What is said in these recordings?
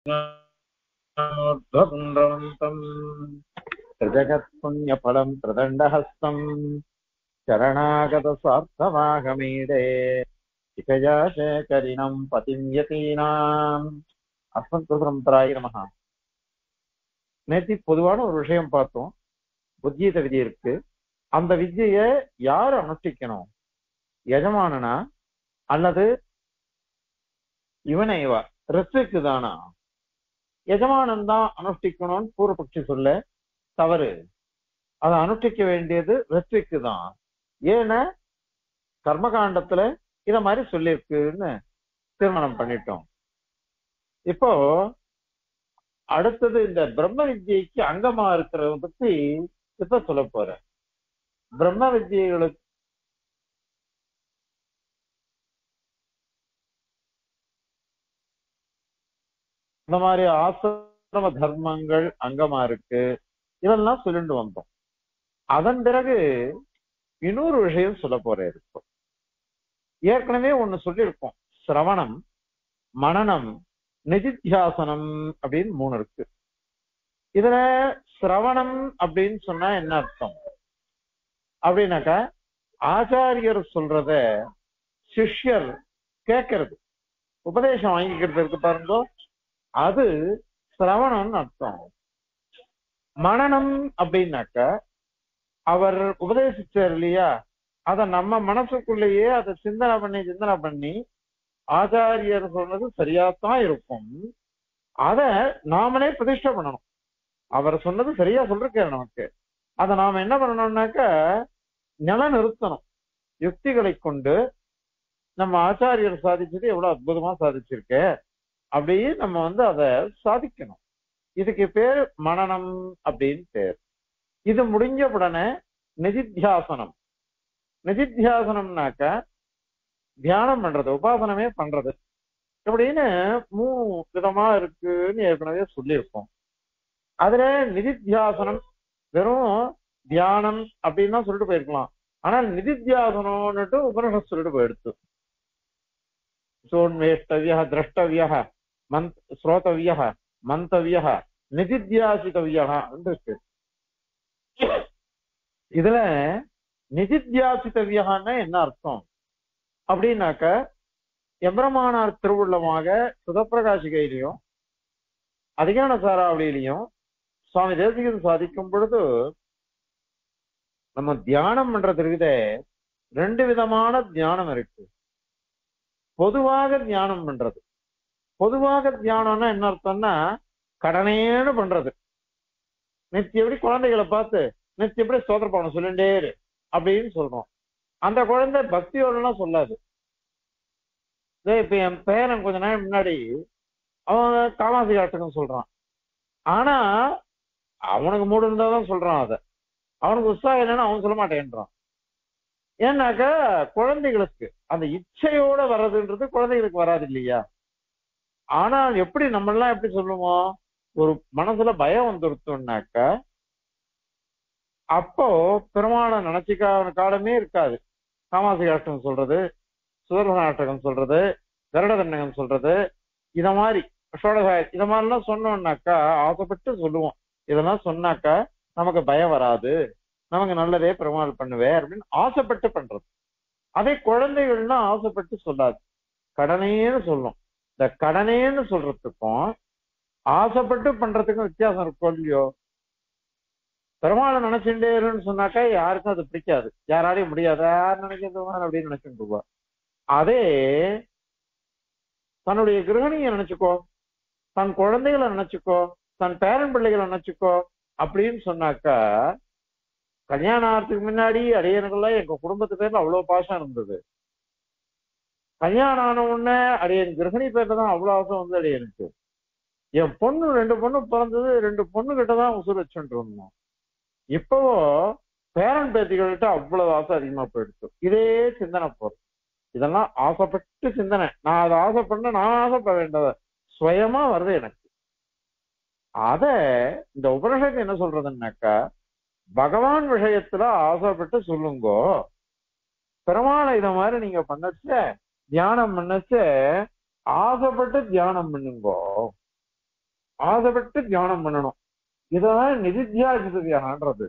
ध्वपुण्ड्रवन्तम् त्रिजगत्पुण्यफलम् त्रिदण्डहस्तम् शरणागतस्वार्थमागमीडे शिखया शेखरिणम् पतिम् यतीनाम् அஸ்மத்பரம்பராய நமகா நேத்தி பொதுவான ஒரு விஷயம் பார்த்தோம் உத்கீத விதி இருக்கு அந்த வித்திய யார் அனுஷ்டிக்கணும் எஜமானனா அல்லது இவனைவா ரிஸ்க்கு தானா எஜமானன் தான் அனுஷ்டிக்கணும்னு பூர்வபக்ஷி சொல்ல தவறு அதை அனுஷ்டிக்க வேண்டியது ரிஸ்க்கு தான் ஏன்னா கர்மகாண்டத்துல இத மாதிரி சொல்லியிருக்குன்னு தீர்மானம் பண்ணிட்டோம் இப்போ அடுத்தது இந்த பிரம்ம வித்யைக்கு அங்கமா இருக்கிறத பத்தி இப்ப சொல்ல போறேன் பிரம்ம வித்யைகளுக்கு இந்த மாதிரி ஆசிரம தர்மங்கள் அங்கமா இருக்கு இதெல்லாம் சொல்லிட்டு வந்தோம் அதன் பிறகு இன்னொரு விஷயம் சொல்ல போறேன் இருக்கும் ஏற்கனவே ஒண்ணு சொல்லியிருக்கோம் சிரவணம் மனநம் நிதித்தியாசனம் அப்படின்னு மூணு இருக்கு இதுல சிரவணம் அப்படின்னு சொன்னா என்ன அர்த்தம் அப்படின்னாக்கா ஆச்சாரியர் சொல்றத சிஷ்யர் கேட்கறது உபதேசம் வாங்கிக்கிறது இருக்கு பாருங்க அது சிரவணம்னு அர்த்தம் மனநம் அப்படின்னாக்க அவர் உபதேசிச்சார் இல்லையா அத நம்ம மனசுக்குள்ளேயே அதை சிந்தனை பண்ணி சிந்தனை பண்ணி ஆச்சாரியர் சொன்னது சரியாத்தான் இருக்கும் அத நாமளே பிரதிஷ்டை பண்ணணும் அவர் சொன்னது சரியா சொல்லிருக்காரு நமக்கு அதை நாம என்ன பண்ணணும்னாக்க நில நிறுத்தணும் யுக்திகளை கொண்டு நம்ம ஆச்சாரியர் சாதிச்சது எவ்வளவு அற்புதமா சாதிச்சிருக்க அப்படி நம்ம வந்து அதை சாதிக்கணும் இதுக்கு பேர் மனநம் அப்படின்னு பேர் இது முடிஞ்ச உடனே நிதித்தியாசனம் நிதித்தியாசனம்னாக்க தியானம் பண்றது உபாசனமே பண்றது இப்படின்னு மூணு விதமா இருக்குன்னு ஏற்கனவே சொல்லியிருக்கோம் அதுல நிதித்தியாசனம் வெறும் தியானம் அப்படின்னு தான் சொல்லிட்டு போயிருக்கலாம் ஆனால் நிதித்தியாசனம்னுட்டு உபனிஷத் சொல்லிட்டு போயிடுத்து சோன்வேஷ்டவிய திரஷ்டவிய மந்த் ஸ்ரோதவிய மந்தவிய நிதித்தியாசிதவியா இருக்கு இதுல நிதித்தியாசிதவியகான்னா என்ன அர்த்தம் அப்படின்னாக்க எம்பிரமானார் திருவுள்ளமாக சுதப்பிரகாசிகையிலையும் அதிகான சாராவளியிலையும் சுவாமி தேசிகன் சாதிக்கும் பொழுது நம்ம தியானம் பண்றது இருக்குதே ரெண்டு விதமான தியானம் இருக்கு பொதுவாக தியானம் பண்றது பொதுவாக தியானம்னா என்ன அர்த்தம்னா கடனேன்னு பண்றது நித்தியபடி குழந்தைகளை பார்த்து நித்தியபடி சோதர போன சொல்லிண்டே இரு அப்படின்னு சொல்றோம் அந்த குழந்தை பக்தியோடலாம் சொல்லாது இப்ப என் பேரன் கொஞ்ச நாள் முன்னாடி அவன் காமாசி காட்டுன்னு சொல்றான் ஆனா அவனுக்கு மூடு இருந்தாதான் சொல்றான் அத அவனுக்கு உற்சாகம் என்னன்னு அவன் சொல்ல மாட்டேன்றான் ஏன்னாக்கா குழந்தைகளுக்கு அந்த இச்சையோட வர்றதுன்றது குழந்தைகளுக்கு வராது இல்லையா ஆனால் எப்படி நம்ம எல்லாம் எப்படி சொல்லுவோம் ஒரு மனசுல பயம் வந்துருத்தோம்னாக்கா அப்போ பெருமாளை நினைச்சிக்கான காலமே இருக்காது காமாசி காஷ்டம் சொல்றது சுதர்சன நாட்டகம் சொல்றது கருட தண்டகம் சொல்றது இத மாதிரி ஷோடகாய இத மாதிரிலாம் சொன்னோம்னாக்கா ஆசைப்பட்டு சொல்லுவோம் இதெல்லாம் சொன்னாக்கா நமக்கு பயம் வராது நமக்கு நல்லதே பெருமாள் பண்ணுவேன் அப்படின்னு ஆசைப்பட்டு பண்றது அதே குழந்தைகள்னா ஆசைப்பட்டு சொல்லாது கடனேன்னு சொல்லும் இந்த கடனேன்னு சொல்றதுக்கும் ஆசைப்பட்டு பண்றதுக்கும் வித்தியாசம் இருக்கும் இல்லையோ பெருமாளை நினைச்சுட்டேருன்னு சொன்னாக்கா யாருக்கும் அது பிடிக்காது யாராலையும் முடியாது யார் நினைக்கிறது அப்படின்னு நினைச்சுட்டு இருப்பா அதே தன்னுடைய கிரகணியை நினைச்சுக்கோ தன் குழந்தைகளை நினைச்சுக்கோ தன் பேரன் பிள்ளைகளை நினைச்சுக்கோ அப்படின்னு சொன்னாக்கா கல்யாணம் ஆகிறதுக்கு முன்னாடி அடியனுக்கெல்லாம் எங்க குடும்பத்து பேர்ல அவ்வளவு பாசம் இருந்தது கல்யாணம் ஆன உடனே அடியன் கிரகணி பேர்ல தான் அவ்வளவு ஆசம் வந்து அடியனுக்கு என் பொண்ணு ரெண்டு பொண்ணு பிறந்தது ரெண்டு பொண்ணு கிட்ட தான் உசுர் வச்சுட்டு இருந்தோம் இப்போ பேரன் பேத்திகள்கிட்ட அவ்வளவு ஆசை அதிகமா போயிடுச்சு இதே சிந்தனை போறது இதெல்லாம் ஆசைப்பட்டு சிந்தனை நான் அதை ஆசைப்பட நான் ஆசைப்பட வேண்டத சுயமா வருது எனக்கு அத இந்த உபனிஷத்து என்ன சொல்றதுன்னாக்கா பகவான் விஷயத்துல ஆசைப்பட்டு சொல்லுங்கோ பெருமாளை இத மாதிரி நீங்க பண்ணச்ச தியானம் பண்ணச்ச ஆசைப்பட்டு தியானம் பண்ணுங்கோ ஆசைப்பட்டு தியானம் பண்ணணும் இதான் நிதித்தியாசிதவியாகன்றது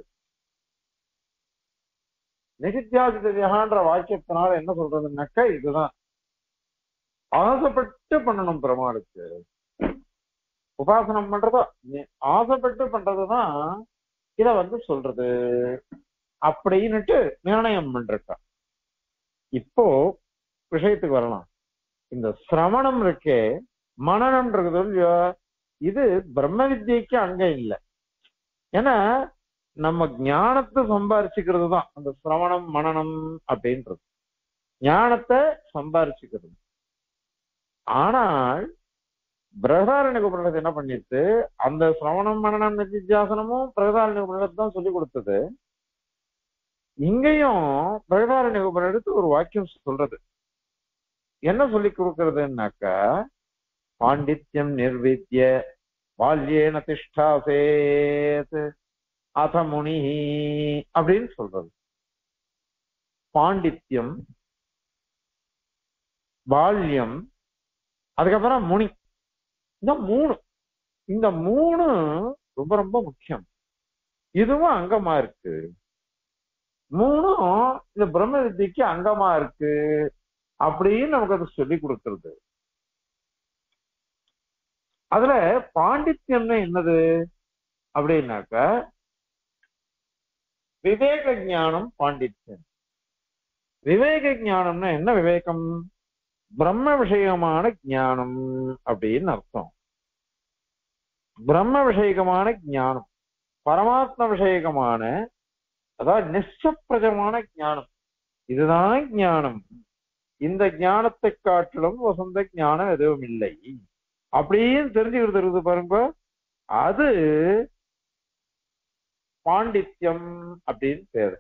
நிதித்தியாசிதவியாகன்ற வாக்கியத்தினால என்ன சொல்றதுன்னாக்கா இதுதான் ஆசைப்பட்டு பண்ணணும் பெருமாளுக்கு உபாசனம் பண்றதோ நி- ஆசைப்பட்டு பண்றதுதான் இத வந்து சொல்றது அப்படின்னுட்டு நிர்ணயம் பண்றா இப்போ விஷயத்துக்கு வரலாம் இந்த சிரவணம் இருக்கே மனநம் இருக்குது இல்லையோ இது பிரம்ம வித்யைக்கு அங்க இல்லை ஏன்னா நம்ம ஞானத்தை சம்பாரிச்சுக்கிறது தான் அந்த சிரவணம் மனநம் அப்படின்றது ஞானத்தை சம்பாரிச்சுக்கிறது ஆனால் பிரகதாரண்ய உபநிடத்து என்ன பண்ணிட்டு அந்த சிரவணம் மனநம் நிதித்தியாசனமும் பிரகதாரண்ய உபநிடத்து தான் சொல்லி கொடுத்தது இங்கேயும் பிரகதாரண்ய உபநிடத்து ஒரு வாக்கியம் சொல்றது என்ன சொல்லி கொடுக்கறதுன்னாக்கா பாண்டித்யம் நிர்வித்ய பால்யேன திஷ்டாசேத் அத முனி அப்படின்னு சொல்றது பாண்டித்யம் பால்யம் அதுக்கப்புறம் முனி இந்த மூணு இந்த மூணு ரொம்ப ரொம்ப முக்கியம் இதுவும் அங்கமா இருக்கு மூணும் இந்த பிரம்ம வித்தியக்கு அங்கமா இருக்கு அப்படின்னு நமக்கு அது சொல்லி கொடுக்கிறது அதுல பாண்டித்யம்னு என்னது அப்படின்னாக்க விவேக ஞானம் பாண்டித்யம் விவேக ஞானம்னா என்ன விவேகம் பிரம்ம விஷயமான ஞானம் அப்படின்னு அர்த்தம் பிரம்ம விஷயகமான ஞானம் பரமாத்ம விஷயகமான அதாவது நிச்சப்பிரஜமான ஞானம் இதுதான் ஞானம் இந்த ஞானத்தை காட்டிலும் வசந்த ஞானம் எதுவும் இல்லை அப்படின்னு தெரிஞ்சுக்கிறது இருக்குது பாருங்க அது பாண்டித்யம் அப்படின்னு பேரு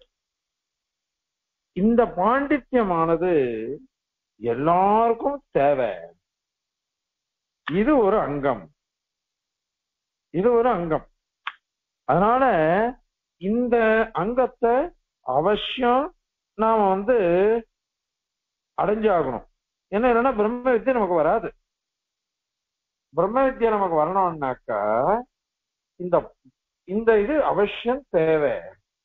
இந்த பாண்டித்யமானது எல்லாருக்கும் தேவை இது ஒரு அங்கம் இது ஒரு அங்கம் அதனால இந்த அங்கத்தை அவசியம் நாம வந்து அடைஞ்சாகணும் என்ன இல்லைன்னா பிரம்ம வித்தியை நமக்கு வராது பிரம்ம வித்தியை நமக்கு வரணும்னாக்கா இந்த இந்த இது அவசியம் தேவை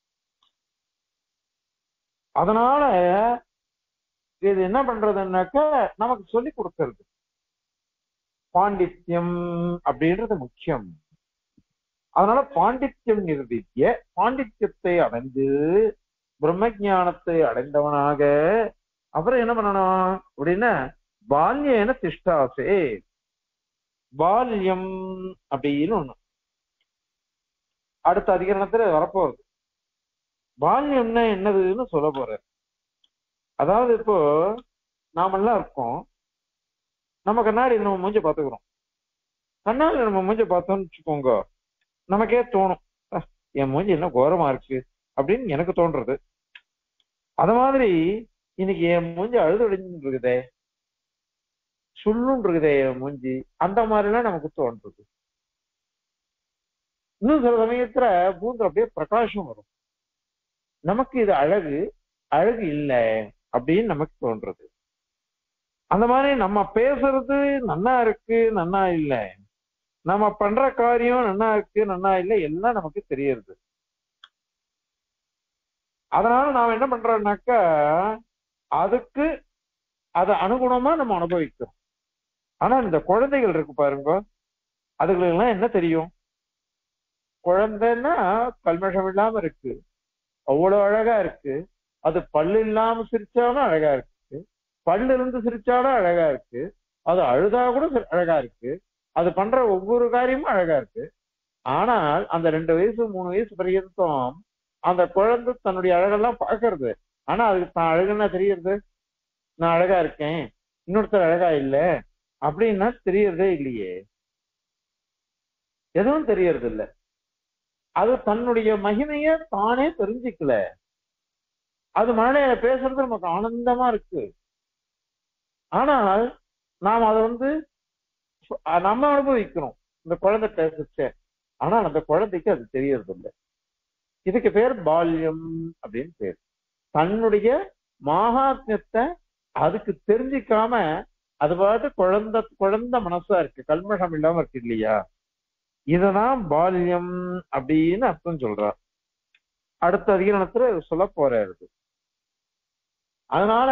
அதனால இது என்ன பண்றதுன்னாக்கா நமக்கு சொல்லி கொடுக்கறது பாண்டித்யம் அப்படின்றது முக்கியம் அதனால பாண்டித்யம் நிரூபித்திய பாண்டித்யத்தை அடைந்து பிரம்ம ஞானத்தை அடைந்தவனாக அப்புறம் என்ன பண்ணணும் அப்படின்னா பால்யேன திஷ்டாசே பால்யம் அப்படின்னு ஒண்ணு அடுத்த அதிகரணத்துல வரப்போகுது பால்யம்னா என்னதுன்னு சொல்ல போறாரு அதாவது இப்போ நாமெல்லாம் இருக்கோம் நம்ம கண்ணாடி நம்ம மூஞ்ச பாத்துக்கிறோம் கண்ணாடி நம்ம மூஞ்ச பார்த்தோம்னு வச்சுக்கோங்க நமக்கே தோணும் "அஹ், என் மூஞ்சி என்ன கோரமா இருக்கு அப்படின்னு எனக்கு தோன்றது அத மாதிரி இன்னைக்கு என் மூஞ்சி அழுது அடைஞ்சு இருக்குதே சுள்ளுன்னு இருக்குதே என் மூஞ்சி அந்த மாதிரிலாம் நமக்கு தோன்றது இன்னும் சில சமயத்துல பூந்து அப்படியே பிரகாசம் வரும் நமக்கு இது அழகு அழகு இல்லை அப்படின்னு நமக்கு தோன்றது அந்த மாதிரி நம்ம பேசுறது நன்னா இருக்கு நன்னா இல்ல நம்ம பண்ற காரியம் நன்னா இருக்கு நன்னா இல்ல எல்லாம் நமக்கு தெரியறது அதனால நாம என்ன பண்றோம்னாக்கா அதுக்கு அதை அனுகுணமா நம்ம அனுபவிக்கிறோம் ஆனா இந்த குழந்தைகள் இருக்கு பாருங்க அதுங்களுக்கு எல்லாம் என்ன தெரியும் குழந்தைன்னா கல்மஷம் இல்லாம இருக்கு அவ்வளவு அழகா இருக்கு அது பல்லு இல்லாம சிரிச்சாலும் அழகா இருக்கு பல்லு இருந்து சிரிச்சாலும் அழகா இருக்கு அது அழுதா கூட சி- அழகா இருக்கு அது பண்ற ஒவ்வொரு காரியமும் அழகா இருக்கு ஆனால் அந்த ரெண்டு வயசு மூணு வயசு பர்யந்தம் அந்த குழந்தை தன்னுடைய அழகெல்லாம் பார்க்கறது ஆனா அதுக்கு தான் அழகுன்னா தெரியறது நான் அழகா இருக்கேன் இன்னொருத்தர் அழகா இல்ல அப்படின்னா தெரியறதே இல்லையே எதுவும் தெரியறது இல்ல அது தன்னுடைய மகிமைய தானே தெரிஞ்சுக்கல அது மழலையில பேசுறது நமக்கு ஆனந்தமா இருக்கு ஆனால் நாம் அதை வந்து அஹ் நம்ம அனுபவிக்கிறோம் இந்த குழந்தை பேசுச்ச ஆனால் அந்த குழந்தைக்கு அது தெரியறது இல்லை இதுக்கு பேர் பால்யம் அப்படின்னு பேர் தன்னுடைய மகாத்மியத்தை அதுக்கு தெரிஞ்சிக்காம அது பாட்டு குழந்தை குழந்தை மனசா இருக்கு கல்மஷம் இல்லாம இருக்கு இல்லையா இததான் பால்யம் அப்படின்னு அர்த்தம் சொல்றார் அடுத்த அதிகரணத்துல சொல்ல போறாரு அதனால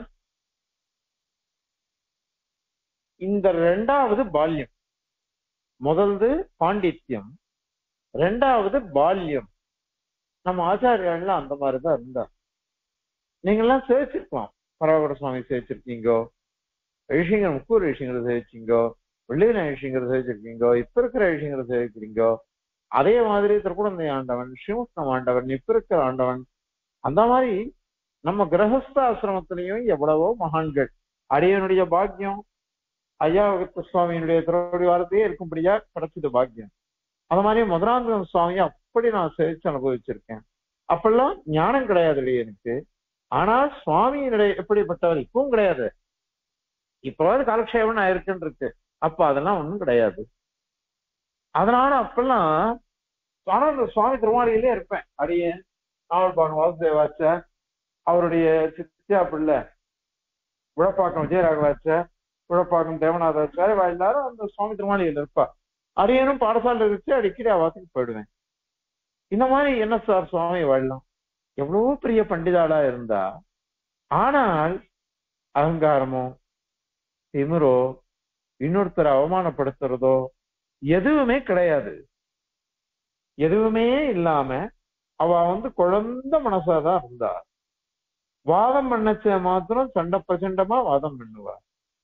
இந்த ரெண்டாவது பால்யம் முதல்து பாண்டித்யம் ரெண்டாவது பால்யம் நம்ம ஆச்சாரியர்கள்லாம் அந்த மாதிரிதான் இருந்தா நீங்கெல்லாம் சேவிச்சிருக்கலாம் பரவகட சுவாமி சேவிச்சிருக்கீங்கோ ரிஷிங்கர் முக்கூர் ரிஷிங்களை சேவிச்சீங்கோ வெள்ளின ரிஷிங்களை சேவிச்சிருக்கீங்கோ இப்ப இருக்கிற ரிஷிங்களை சேவிக்கிறீங்கோ அதே மாதிரி திருக்குழந்தை ஆண்டவன் ஸ்ரீமுஷ்ணம் ஆண்டவன் இப்ப இருக்கிற ஆண்டவன் அந்த மாதிரி நம்ம கிரகஸ்த ஆசிரமத்திலையும் எவ்வளவோ மகான்கள் அடியனுடைய பாக்கியம் ஐயாவகத்த சுவாமியினுடைய திருவடி வாரத்தையே இருக்கும்படியா கிடைச்சது பாக்கியம் அது மாதிரி மதுராந்தகம் சுவாமி அப்படி நான் சேவிச்சு அனுபவிச்சிருக்கேன் அப்பெல்லாம் ஞானம் கிடையாது இல்லையா எனக்கு ஆனா சுவாமியினுடைய எப்படிப்பட்டவர் இப்பவும் கிடையாது இப்பவாவது காலக்ஷேபம் நான் இருக்குன்னு இருக்கு அப்ப அதெல்லாம் ஒண்ணும் கிடையாது அதனால அப்பெல்லாம் ஆனா இந்த சுவாமி திருமாளியிலே இருப்பேன் அடியேன் நாவல்பாகம் வாசுதேவாச்ச அவருடைய சித்தியா பிள்ளை விழப்பாக்கம் விஜயராகவாச்ச விழப்பாக்கம் தேவநாதாச்சாரி எல்லாரும் அந்த சுவாமி திருமாளியில் இருப்பா அரியனும் பாடசாலை வச்சு அடிக்கடி அவாத்துக்கு போயிடுவேன் இந்த மாதிரி என்ன சார் சுவாமி வாழலாம் எவ்வளவோ பெரிய பண்டிதாளா இருந்தா ஆனால் அகங்காரமோ திமிரோ இன்னொருத்தரை அவமானப்படுத்துறதோ எதுவுமே கிடையாது எதுவுமே இல்லாம அவ வந்து குழந்த மனசாதான் இருந்தா வாதம் பண்ணச்ச மாத்திரம் சண்டை பிரச்சண்டமா வாதம் பண்ணுவா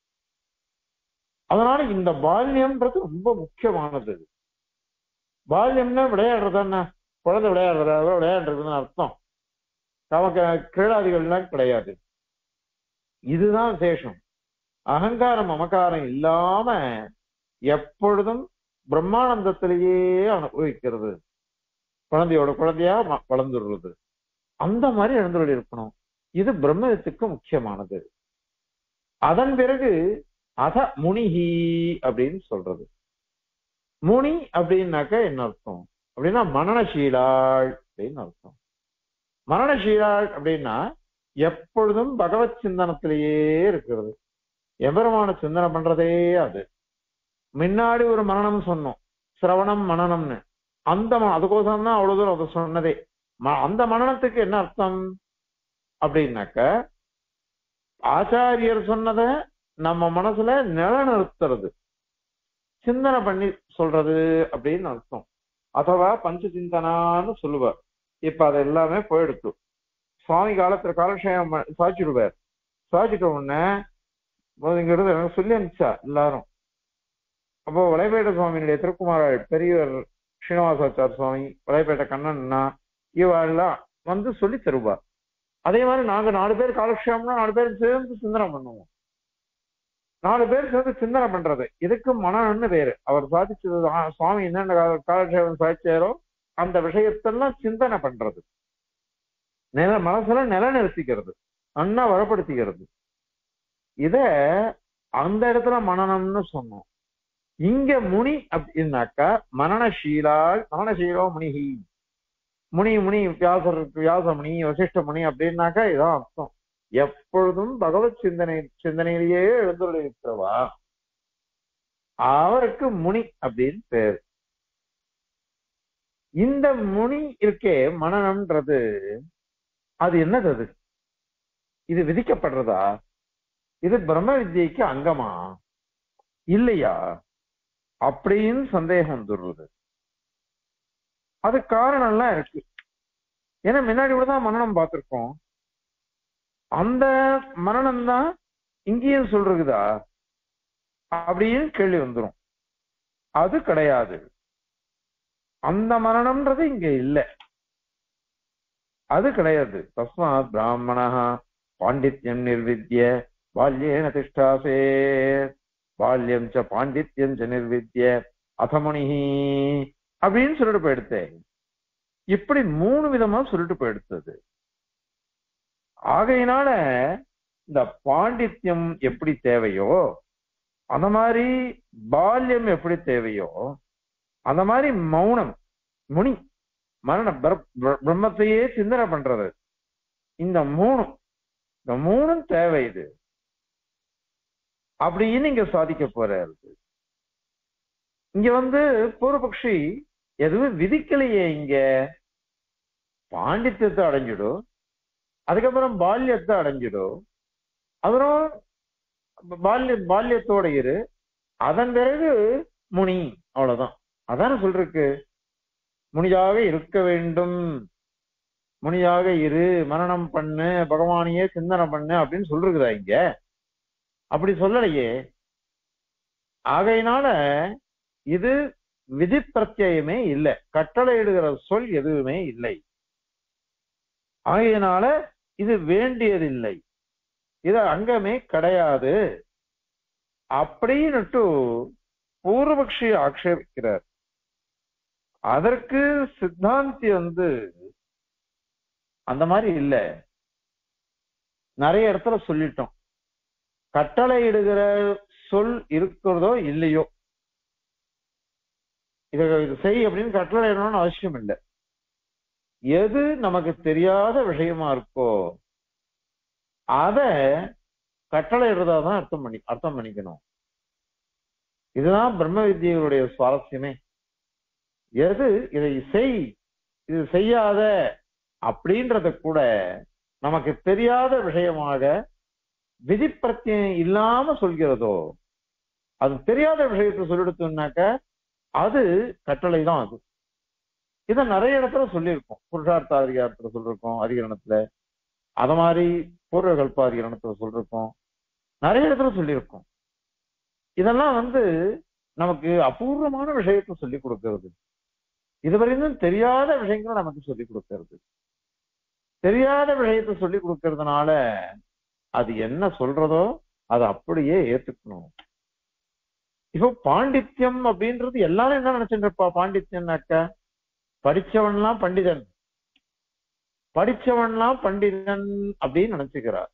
அதனால இந்த பால்யம்ன்றது ரொம்ப முக்கியமானது பால்யம்னா விளையாடுறதானே குழந்தை விளையாடுறதா விளையாடுறதுன்னு அர்த்தம் நமக்கு கீழாதிகள்லாம் கிடையாது இதுதான் விசேஷம் அகங்காரம் மமக்காரம் இல்லாம எப்பொழுதும் பிரம்மானந்தத்திலேயே அனுபவிக்கிறது குழந்தையோட குழந்தையா வளர்ந்துடுறது அந்த மாதிரி எழுந்துள்ள இருக்கணும் இது பிரம்மத்துக்கு முக்கியமானது அதன் பிறகு அத முனிஹி அப்படின்னு சொல்றது முனி அப்படின்னாக்க என்ன அர்த்தம் அப்படின்னா மரணசீலாள் அப்படின்னு அர்த்தம் மரணசீலாள் அப்படின்னா எப்பொழுதும் பகவத் சிந்தனத்திலேயே இருக்கிறது எபெருமான சிந்தனை பண்றதே அது முன்னாடி ஒரு மரணம் சொன்னோம் சிரவணம் மனநம்னு அந்த அதுக்கோசரம் தான் அவ்வளவு தூரம் அதை சொன்னதே அந்த மனநத்துக்கு என்ன அர்த்தம் அப்படின்னாக்க ஆச்சாரியர் சொன்னதை நம்ம மனசுல நிலநிறுத்துறது சிந்தனை பண்ணி சொல்றது அப்படின்னு அர்த்தம் அதுவா பஞ்ச சிந்தனான்னு சொல்லுவார் இப்ப அது எல்லாமே போயிடுத்து சுவாமி காலத்துல காலக்ஷேபம் சாய்ச்சிடுவார் சாய்ச்சிட்ட உடனே இங்கிறது எனக்கு சொல்லி அனுப்பிச்சா எல்லாரும் அப்போ வளைபேட்ட சுவாமியினுடைய திருக்குமார பெரியவர் ஸ்ரீனிவாசாச்சார் சுவாமி வளைபேட்ட கண்ணன்னா இவெல்லாம் வந்து சொல்லி தருவா அதே மாதிரி நாங்க நாலு பேர் காலக்ஷேபம்னா நாலு பேர் சேர்ந்து சிந்தனை பண்ணுவோம் நாலு பேர் சேர்ந்து சிந்தனை பண்றது இதுக்கு மனம்னு பேரு அவர் சாதிச்சது சுவாமி என்னென்ன காலக்ஷேபம் சாதிச்சாரோ அந்த விஷயத்தெல்லாம் சிந்தனை பண்றது நில மனசுல நிலநிறுத்திக்கிறது அண்ணா வளப்படுத்திக்கிறது இத அந்த இடத்துல மனநம்னு சொன்னோம் இங்க முனி அப்படின்னாக்கா மரணசீலால் மரணசீலோ முனிகி முனி முனி வியாசர் வியாசமுனி வசிஷ்ட முனி அப்படின்னாக்கா இதான் அர்த்தம் எப்பொழுதும் பகவத் சிந்தனை சிந்தனையிலேயே எழுந்துள்ளிருக்கிறவா அவருக்கு முனி அப்படின்னு பேர் இந்த முனி இருக்கே மனநம்ன்றது அது என்னது அது இது விதிக்கப்படுறதா இது பிரம்ம வித்யைக்கு அங்கமா இல்லையா அப்படின்னு சந்தேகம் வந்துடுறது அது காரணம்லாம் இருக்கு ஏன்னா முன்னாடி கூட தான் மரணம் பார்த்திருக்கோம் அந்த மரணம் தான் இங்கேயும் சொல்றதுதா அப்படின்னு கேள்வி வந்துடும் அது கிடையாது அந்த மரணம்ன்றது இங்க இல்ல அது கிடையாது தஸ்மாத் பிராமணா பாண்டித்யம் நிர்வித்ய பால்யேன திஷ்டாசே பால்யம் ச பாண்டித்யம் ச நிர்வித்ய அதமுனிஹி அப்படின்னு சொல்லிட்டு போயிடுத்தேன் இப்படி மூணு விதமா சொல்லிட்டு போயிடுத்தது ஆகையினால இந்த பாண்டித்யம் எப்படி தேவையோ அந்த மாதிரி பால்யம் எப்படி தேவையோ அந்த மாதிரி மௌனம் முனி மரண பிரம்மத்தையே சிந்தனை பண்றது இந்த மூணு இந்த மூணும் தேவை இது அப்படின்னு இங்க சாதிக்க போறாரு இங்க வந்து பூர்வபக்ஷி எதுவும் விதிக்கலையே இங்க பாண்டித்யத்தை அடைஞ்சிடும் அதுக்கப்புறம் பால்யத்தை அடைஞ்சிடும் அப்புறம் பால்ய பால்யத்தோட இரு அதன் பிறகு முனி அவ்வளவுதான் அதான சொல்றக்கு முனியாக இருக்க வேண்டும் முனியாக இரு மரணம் பண்ணு பகவானையே சிந்தனை பண்ணு அப்படின்னு சொல்லிருக்குதா இங்க அப்படி சொல்லலையே ஆகையினால இது விதி பிரத்யயமே இல்லை கட்டளையிடுகிற சொல் எதுவுமே இல்லை ஆகையினால இது வேண்டியதில்லை இது அங்கமே கிடையாது அப்படின்னுட்டு பூர்வபக்ஷி ஆக்ஷேபிக்கிறார் அதற்கு சித்தாந்தி வந்து அந்த மாதிரி இல்ல நிறைய இடத்துல சொல்லிட்டோம் கட்டளையிடுகிற சொல் இருக்கிறதோ இல்லையோ இத இது செய் அப்படின்னு கட்டளை இடணும்னு அவசியம் இல்லை எது நமக்கு தெரியாத விஷயமா இருக்கோ அத கட்டளை தான் அர்த்தம் பண்ணி அர்த்தம் பண்ணிக்கணும் இதுதான் பிரம்ம வித்தியர்களுடைய சுவாரஸ்யமே எது இதை செய் இது செய்யாத அப்படின்றத கூட நமக்கு தெரியாத விஷயமாக விதிப்பிரத்தியம் இல்லாம சொல்கிறதோ அது தெரியாத விஷயத்தை சொல்லிடுத்தோம்னாக்க அது கட்டளை தான் அது இதை நிறைய இடத்துல சொல்லியிருக்கோம் புருஷார்த்த அதிகாரத்துல சொல்லிருக்கோம் அதிகரணத்துல அத மாதிரி பூர்வ கல்பாதிகரணத்துல சொல்லிருக்கோம் நிறைய இடத்துல சொல்லியிருக்கோம் இதெல்லாம் வந்து நமக்கு அபூர்வமான விஷயத்தை சொல்லி கொடுக்கிறது இதுவரையும் தெரியாத விஷயங்களை நமக்கு சொல்லி கொடுக்கிறது தெரியாத விஷயத்தை சொல்லி கொடுக்கறதுனால அது என்ன சொல்றதோ அதை அப்படியே ஏத்துக்கணும் இப்போ பாண்டித்யம் அப்படின்றது எல்லாரும் என்ன நினைச்சுட்டு இருப்பா பாண்டித்யம்னாக்க படிச்சவன்லாம் பண்டிதன் படிச்சவன்லாம் பண்டிதன் அப்படின்னு நினைச்சுக்கிறார்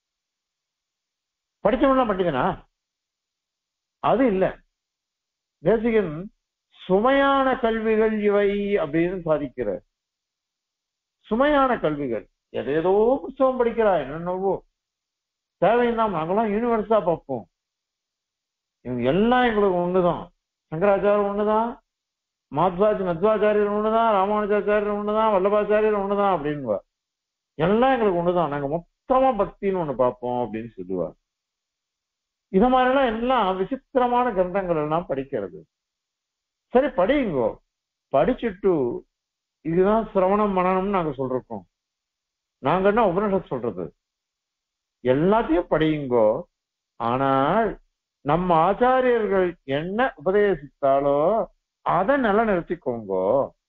படிச்சவன்லாம் பண்டிதனா அது இல்ல தேசிகன் சுமையான கல்விகள் இவை அப்படின்னு சாதிக்கிறார் சுமையான கல்விகள் எதேதோ புஸ்தகம் படிக்கிறா என்னென்னவோ தேவையில்லாம நாங்கெல்லாம் யூனிவர்ஸா பார்ப்போம் இவங்க எல்லாம் எங்களுக்கு ஒண்ணுதான் சங்கராச்சாரம் ஒண்ணுதான் மாத்வாஜ் மத்வாச்சாரியர் ஒண்ணுதான் ராமானுஜாச்சாரியர் ஒண்ணுதான் வல்லபாச்சாரியர் ஒண்ணுதான் அப்படின்வா எல்லாம் எங்களுக்கு ஒண்ணுதான் நாங்க மொத்தமா பக்தின்னு ஒண்ணு பார்ப்போம் அப்படின்னு சொல்லுவார் இது மாதிரிலாம் எல்லாம் விசித்திரமான கிரந்தங்கள் எல்லாம் படிக்கிறது சரி படியுங்கோ படிச்சுட்டு இதுதான் சிரவணம் மனநம்னு நாங்க சொல்றோம் நாங்க என்ன உபனிஷத் சொல்றது எல்லாத்தையும் படியுங்கோ ஆனால் நம்ம ஆச்சாரியர்கள் என்ன உபதேசித்தாலோ அதை நிலைநிறுத்திக்கோங்கோ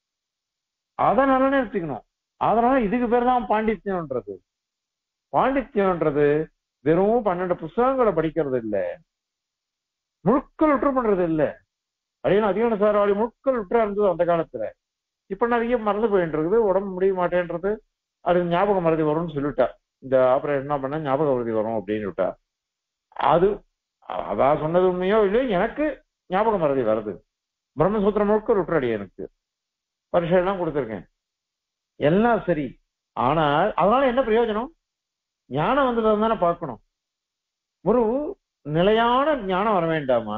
அதை நிலைநிறுத்திக்கணும் அதனால இதுக்கு பேர் தான் பாண்டித்யம்ன்றது பாண்டித்யம்ன்றது வெறும் பன்னெண்டு புஸ்தகங்களை படிக்கிறது இல்ல முழுக்கள் விட்டு பண்றது இல்ல அப்படின்னு அதிகான சாராவளி முழுக்கள் விட்டுறா இருந்தது அந்த காலத்துல இப்ப நிறைய மறந்து போயிட்டு இருக்குது உடம்பு முடிய மாட்டேன்றது அது ஞாபகம் மறதி வரும்னு சொல்லிட்டா இந்த ஆபரேஷன் என்ன பண்ண ஞாபக மறதி வரும் அப்படின்னு விட்டா அது அவ சொன்னது உண்மையோ இல்லையோ எனக்கு ஞாபக மறதி வருது பிரம்மசூத்திரம் முழுக்க விட்டுறடி எனக்கு பரிசை எல்லாம் கொடுத்துருக்கேன் எல்லாம் சரி ஆனால் அதனால என்ன பிரயோஜனம் ஞானம் வந்தது தானே பார்க்கணும் ஒரு நிலையான ஞானம் வர வேண்டாமா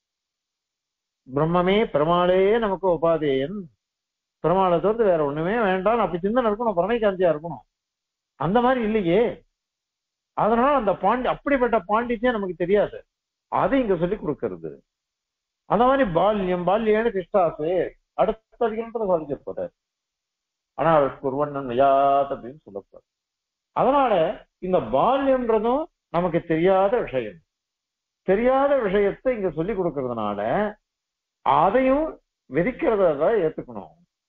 பிரம்மமே பெருமாளே நமக்கு உபாதேயன் பெருமாளை தவிர்த்து வேற ஒண்ணுமே வேண்டாம் அப்படி சிந்தனை இருக்கணும் பிரணயகாந்தியா இருக்கணும் அந்த மாதிரி இல்லையே அதனால அந்த பாண்டி அப்படிப்பட்ட பாண்டித்யம் நமக்கு தெரியாது அதை இங்க சொல்லி கொடுக்கறது அந்த மாதிரி பால்யம் பால்யேன்னு கிருஷ்டாசு அடுத்த அதிகாரத்துல சாதிச்சிருப்பாரு ஆனா குருவண்ணன் வியாத் அப்படின்னு சொல்லப்பாரு அதனால இந்த பால்யம்ன்றதும் நமக்கு தெரியாத விஷயம் தெரியாத விஷயத்தை இங்க சொல்லி கொடுக்கறதுனால அதையும் விதிக்கிறத தான் ஏத்துக்கணும்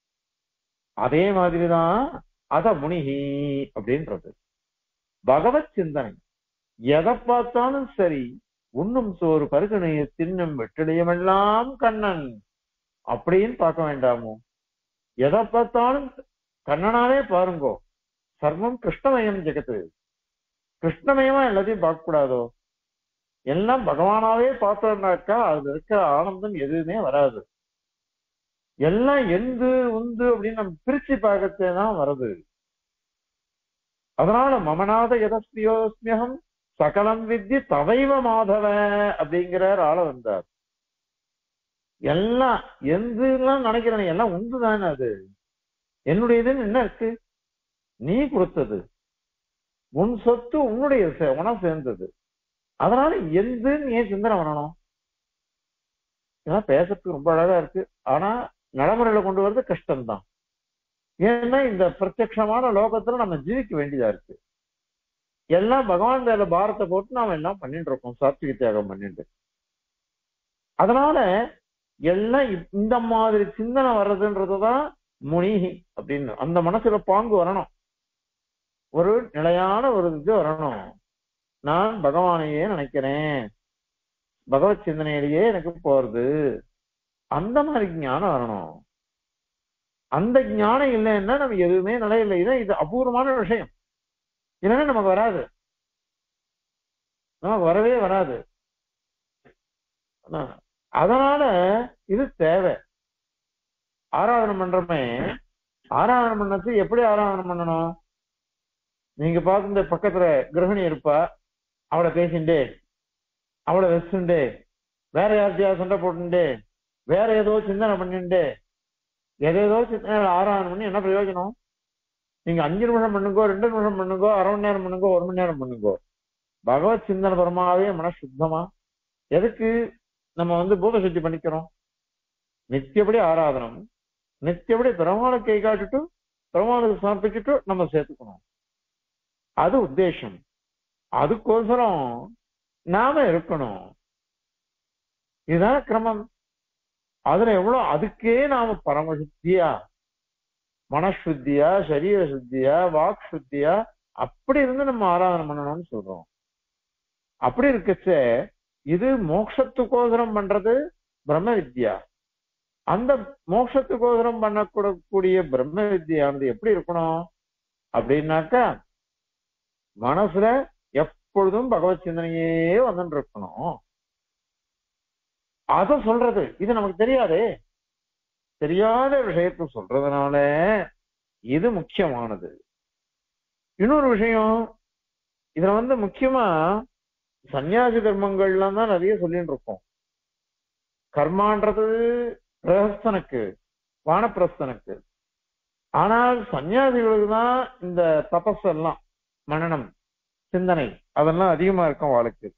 அதே மாதிரிதான் அத முனிகி அப்படின்றது பகவத் சிந்தனை எதை பார்த்தாலும் சரி உண்ணும் சோறு பருகனைய தின்னும் வெற்றிடையமெல்லாம் கண்ணன் அப்படின்னு பார்க்க வேண்டாமோ எதை பார்த்தாலும் கண்ணனாவே பாருங்கோ சர்வம் கிருஷ்ணமயம் ஜெகத்து கிருஷ்ணமயமா எல்லாத்தையும் பார்க்க கூடாதோ எல்லாம் பகவானாவே பார்த்தோம்னாக்கா அதுல இருக்கிற ஆனந்தம் எதுவுமே வராது எல்லாம் எந்து உந்து அப்படின்னு நம்ம பிரிச்சு பார்க்கத்தே தான் வருது அதனால மமநாத எதஸ்மியோஸ்மியகம் சகலம் வித்தி தவைவ மாதவ அப்படிங்கிறார் ஆள வந்தார் எல்லாம் எந்தெல்லாம் நினைக்கிறேன் எல்லாம் உண்டு தானே அது என்னுடையதுன்னு என்ன இருக்கு நீ கொடுத்தது உன் சொத்து உன்னுடைய சே- உனக்கு சேர்ந்தது அதனால எந்துன்னு ஏன் சிந்தனை பண்ணணும் இதெல்லாம் பேசுறதுக்கு ரொம்ப அழகா இருக்கு ஆனா நடைமுறையில கொண்டு வர்றது கஷ்டம்தான் ஏன்னா இந்த பிரத்யட்சமான லோகத்துல நம்ம ஜீவிக்க வேண்டியதா இருக்கு எல்லாம் பகவான் மேல பாரத்தை போட்டு நாம எல்லாம் பண்ணிட்டு இருக்கோம் சாத்விக தியாகம் பண்ணிட்டு அதனால எல்லாம் இப்- இந்த மாதிரி சிந்தனை வர்றதுன்றதுதான் முனிகி அப்படின்னு அந்த மனசுல பாங்கு வரணும் ஒரு நிலையான ஒரு இது வரணும் நான் பகவானையே நினைக்கிறேன் பகவத் சிந்தனையிலேயே எனக்கு போறது அந்த மாதிரி ஞானம் வரணும் அந்த ஞானம் இல்லைன்னா நம்ம எதுவுமே நிலையில்லை இதான் இது அபூர்வமான விஷயம் இல்லைன்னா நமக்கு வராது நமக்கு வரவே வராது அதான். அதனால இது தேவை ஆராதனை பண்றோமே ஆராதனை பண்ணது எப்படி ஆராதனை பண்ணணும் நீங்க பார்த்து இந்த பக்கத்துல கிரகிணி இருப்பா அவளை பேசிண்டே அவளை வச்சுண்டே வேற யார்த்தையாவது சண்டை போட்டுண்டே வேற ஏதோ சிந்தனை பண்ணிண்டு எதேதோ சிந்தனை ஆராதனை பண்ணி என்ன பிரயோஜனம் நீங்க அஞ்சு நிமிஷம் பண்ணுங்கோ ரெண்டு நிமிஷம் பண்ணுங்கோ அரை மணி நேரம் பண்ணுங்கோ ஒரு மணி நேரம் பண்ணுங்கோ பகவத் சிந்தனை பரமாவே மன சுத்தமா எதுக்கு நம்ம வந்து பூத சுத்தி பண்ணிக்கிறோம் நித்தியபடி ஆராதனம் நித்தியபடி பெருமாளுக்கு கை காட்டிட்டு பெருமாளுக்கு சமர்ப்பிச்சுட்டு நம்ம சேர்த்துக்கணும் அது உத்தேசம் அதுக்கோசரம் நாம இருக்கணும் இதுதான் கிரமம் அதுல எவ்வளவு அதுக்கே நாம பரமசுத்தியா மனசுத்தியா சரீர சுத்தியா வாக் சுத்தியா அப்படி இருந்து நம்ம ஆராதனை பண்ணணும்னு சொல்றோம் அப்படி இருக்கச்ச இது மோட்சத்துக்கோசரம் பண்றது பிரம்ம வித்யா அந்த மோட்சத்துக்கோசரம் பண்ணக்கூடக்கூடிய பிரம்ம வித்யானது எப்படி இருக்கணும் அப்படின்னாக்கா மனசுல எப்பொழுதும் பகவத் சிந்தனையே வந்துட்டு இருக்கணும் அத சொல்றது இது நமக்கு தெரியாதே தெரியாத விஷயத்த சொல்றதுனால இது முக்கியமானது இன்னொரு விஷயம் இதுல வந்து முக்கியமா சன்னியாசி கர்மங்கள்லாம் தான் நிறைய சொல்லிட்டு இருக்கோம் கர்மான்றது பிரகஸ்தனுக்கு வானப்பிரஸ்தனுக்கு ஆனால் சன்னியாசிகளுக்கு தான் இந்த தபஸ் எல்லாம் மனநம் சிந்தனை அதெல்லாம் அதிகமா இருக்கும் வாழ்க்கை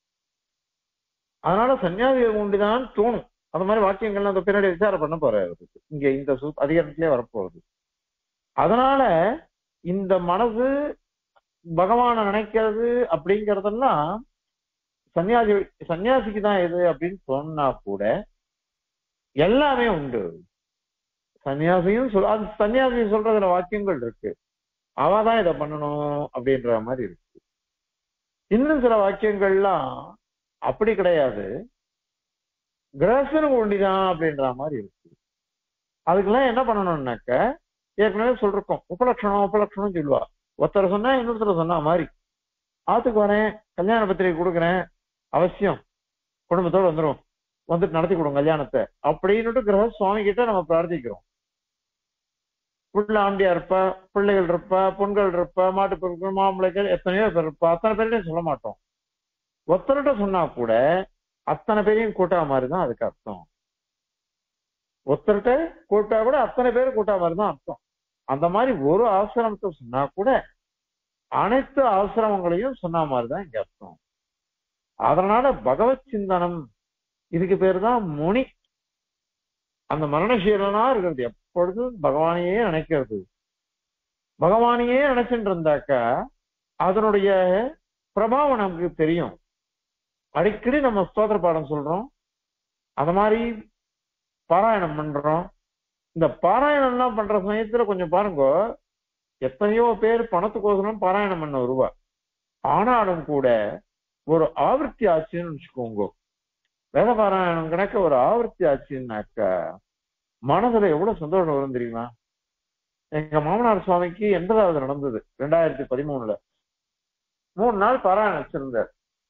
அதனால சன்னியாசிகள் உண்டுதான் தோணும் அந்த மாதிரி வாக்கியங்கள்லாம் அந்த பின்னாடி விசாரம் பண்ண போறாரு அதுக்கு. இங்க இந்த சு அதிகாரத்திலே வரப்போகுது அதனால இந்த மனசு பகவானை நினைக்கிறது அப்படிங்கறதெல்லாம் சன்னியாசி சன்னியாசிக்கு தான் எது அப்படின்னு சொன்னா கூட எல்லாமே உண்டு சன்னியாசியும் சொல் அது சன்னியாசி சொல்றதுல வாக்கியங்கள் இருக்கு அவ தான் இதை பண்ணணும் அப்படின்ற மாதிரி இருக்கு இன்னும் சில வாக்கியங்கள்லாம் அப்படி கிடையாது கிரகஸ்தனுக்கு ஒண்டிதான் அப்படின்ற மாதிரி இருக்கு அதுக்கெல்லாம் என்ன பண்ணணும்னாக்க ஏற்கனவே சொல்றோம் உபலட்சணம் உபலட்சணம் சொல்லுவா ஒருத்தர் சொன்னா இன்னொருத்தர் சொன்னா மாதிரி ஆத்துக்கு வரேன் கல்யாண பத்திரிகை கொடுக்குறேன் அவசியம் குடும்பத்தோட வந்துரும் வந்துட்டு நடத்தி கொடுங்க கல்யாணத்தை அப்படின்னுட்டு கிரக சுவாமி கிட்ட நம்ம பிரார்த்திக்கிறோம் புள்ள ஆண்டியா இருப்பா பிள்ளைகள் இருப்பா பொண்கள் இருப்பா மாட்டு பொருட்கள் மாம்பிள்ளைகள் எத்தனையோ பேர் இருப்பா அத்தனை பேர்டையும் சொல்ல மாட்டோம் ஒருத்தர்கிட்ட சொன்னா கூட அத்தனை பேரையும் கூட்டா மாதிரி தான் அதுக்கு அர்த்தம் ஒருத்தர்கிட்ட கூட்டா கூட அத்தனை பேரும் கூட்டா மாதிரி தான் அர்த்தம் அந்த மாதிரி ஒரு ஆசிரமத்தை சொன்னா கூட அனைத்து ஆசிரமங்களையும் சொன்ன மாதிரி தான் இங்க அர்த்தம் அதனால பகவத் சிந்தனம் இதுக்கு பேர் தான் முனி அந்த மரணசீலனா இருக்கிறது எப்பொழுதும் பகவானையே நினைக்கிறது பகவானையே நினைச்சுட்டு இருந்தாக்கா அதனுடைய பிரபாவம் நமக்கு தெரியும் அடிக்கடி நம்ம ஸ்தோத்திர பாடம் சொல்றோம் அத மாதிரி பாராயணம் பண்றோம் இந்த பாராயணம் எல்லாம் பண்ற சமயத்துல கொஞ்சம் பாருங்க எத்தனையோ பேர் பணத்துக்கோசரம் பாராயணம் பண்ண வருவா ஆனாலும் கூட ஒரு ஆவர்த்தி ஆச்சுன்னு வச்சுக்கோங்க வேத பாராயணம் கணக்க ஒரு ஆவர்த்தி ஆச்சுன்னாக்கா மனசுல எவ்வளவு சந்தோஷம் வரும் தெரியுமா எங்க மாமனார் சுவாமிக்கு எண்பதாவது நடந்தது ரெண்டாயிரத்தி பதிமூணுல மூணு நாள் பாராயணம் வச்சிருந்தார்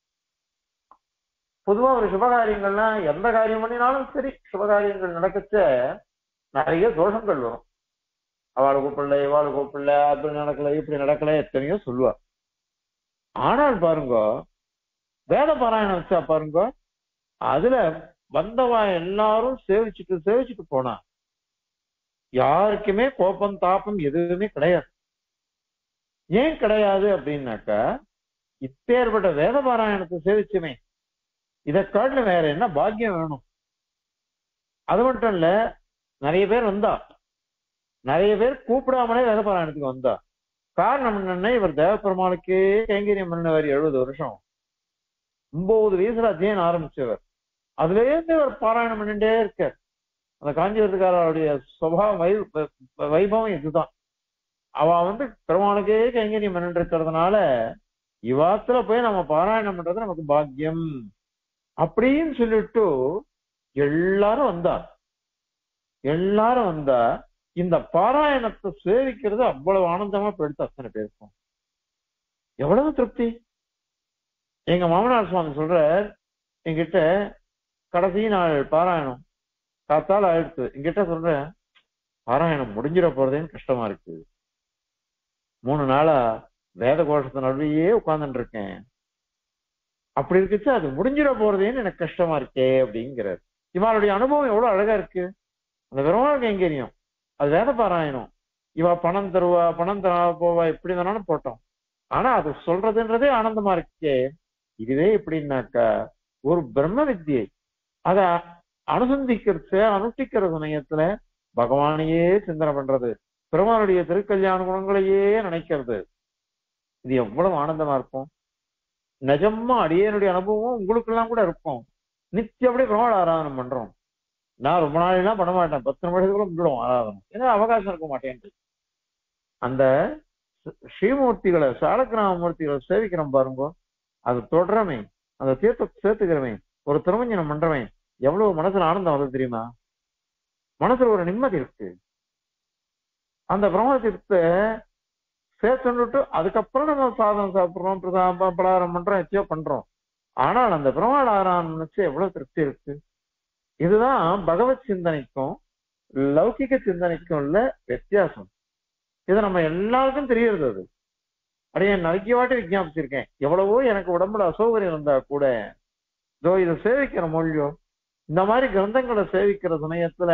பொதுவா ஒரு சுபகாரியங்கள்லாம் எந்த காரியம் பண்ணினாலும் சரி சுபகாரியங்கள் நடக்கச்ச நிறைய தோஷங்கள் வரும் அவளை கூப்பிடல இவாளை கூப்பிடல அப்படி நடக்கல இப்படி நடக்கல எத்தனையோ சொல்லுவா ஆனால் பாருங்க வேத பாராயணம் வச்சா பாருங்க அதுல வந்தவா எல்லாரும் சேவிச்சுட்டு சேவிச்சுட்டு போனா யாருக்குமே கோபம் தாபம் எதுவுமே கிடையாது ஏன் கிடையாது அப்படின்னாக்கா இப்பேற்பட்ட வேத பாராயணத்தை சேவிச்சுமே இதை காட்டிலும் வேற என்ன பாக்கியம் வேணும் அது மட்டும் இல்ல நிறைய பேர் வந்தா நிறைய பேர் கூப்பிடாமலே வேத பாராயணத்துக்கு வந்தா காரணம் என்னன்னா இவர் தேவப்பெருமாளுக்கே கைங்கரியம் பண்ணவர் எழுபது வருஷம் ஒன்பது வயசுல அத்தியனம் ஆரம்பிச்சவர் அதுல இருந்து இவர் பாராயணம் பண்ணிட்டே இருக்கார் அந்த காஞ்சிபுரத்துக்காரருடைய சுபாவம் வை வ- வைபவம் இதுதான் அவ வந்து பெருமாளுக்கே கைங்கரியம் பண்ணிட்டு இருக்கிறதுனால இவாத்துல போய் நம்ம பாராயணம் பண்றது நமக்கு பாக்கியம் அப்படின்னு சொல்லிட்டு எல்லாரும் வந்தா எல்லாரும் வந்தா இந்த பாராயணத்தை சேவிக்கிறது அவ்வளவு ஆனந்தமா போயிடுத்து அத்தனை பேருக்கும் எவ்வளவு திருப்தி எங்க மாமனார் சுவாமி சொல்றார் என்கிட்ட கடைசி நாள் பாராயணம் காத்தால ஆயிடுச்சு என்கிட்ட சொல்றேன் பாராயணம் முடிஞ்சிட போறதேன்னு கஷ்டமா இருக்கு மூணு நாளா வேத கோஷத்து நடுவையே உட்கார்ந்துட்டு இருக்கேன் அப்படி இருக்குச்சு அது முடிஞ்சிட போறதேன்னு எனக்கு கஷ்டமா இருக்கே அப்படிங்கிறார் இவளுடைய அனுபவம் எவ்வளவு அழகா இருக்கு அந்த பெருமாள் கைங்கரியம் அது வேத பாராயணம் இவ பணம் தருவா பணம் தரா போவா எப்படி வேணாலும் போட்டோம் ஆனா அது சொல்றதுன்றதே ஆனந்தமா இருக்கே இதுவே எப்படின்னாக்கா ஒரு பிரம்ம வித்தியை அத அனுசந்திக்கிறது அனுஷ்டிக்கிற சமயத்துல பகவானையே சிந்தனை பண்றது பெருமாளுடைய திருக்கல்யாண குணங்களையே நினைக்கிறது இது எவ்வளவு ஆனந்தமா இருக்கும் நிஜமா அடியனுடைய அனுபவம் உங்களுக்கெல்லாம் கூட இருக்கும் நித்தியப்படி பெருமாள் ஆராதனை பண்றோம் நான் ரொம்ப நாளெல்லாம் பண்ண மாட்டேன் பத்து நிமிஷத்துக்குள்ள முடிடும் ஆராதனை ஏன்னா அவகாசம் இருக்க மாட்டேன் அந்த ஸ்ரீமூர்த்திகளை சாலக்கிராம மூர்த்திகளை சேவிக்கிறோம் பாருங்க அது தொடரமே அந்த தீர்த்தத்தை சேர்த்துக்கிறமே ஒரு திருமஞ்சனம் பண்றவன் எவ்வளவு மனசுல ஆனந்தம் வருது தெரியுமா மனசுல ஒரு நிம்மதி இருக்கு அந்த பிரம்ம தீர்த்தத்தை சேர்த்துட்டு அதுக்கப்புறம் நம்ம சாதம் சாப்பிடுறோம் பிரசாதம் ப- பலகாரம் பண்றோம் எத்தையோ பண்றோம் ஆனால் அந்த பிரம்மாள் ஆராதனை நினைச்சு எவ்வளவு திருப்தி இருக்கு இதுதான் பகவத் சிந்தனைக்கும் லௌகிக சிந்தனைக்கும் உள்ள வித்தியாசம் இது நம்ம எல்லாருக்கும் தெரியறது அது அப்படியே நிறைய வாட்டி விஞ்ஞாபிச்சிருக்கேன் எவ்வளவோ எனக்கு உடம்புல அசௌகரியம் இருந்தா கூட இதோ இதை சேவிக்கிற மொழியோ இந்த மாதிரி கிரந்தங்களை சேவிக்கிற சமயத்துல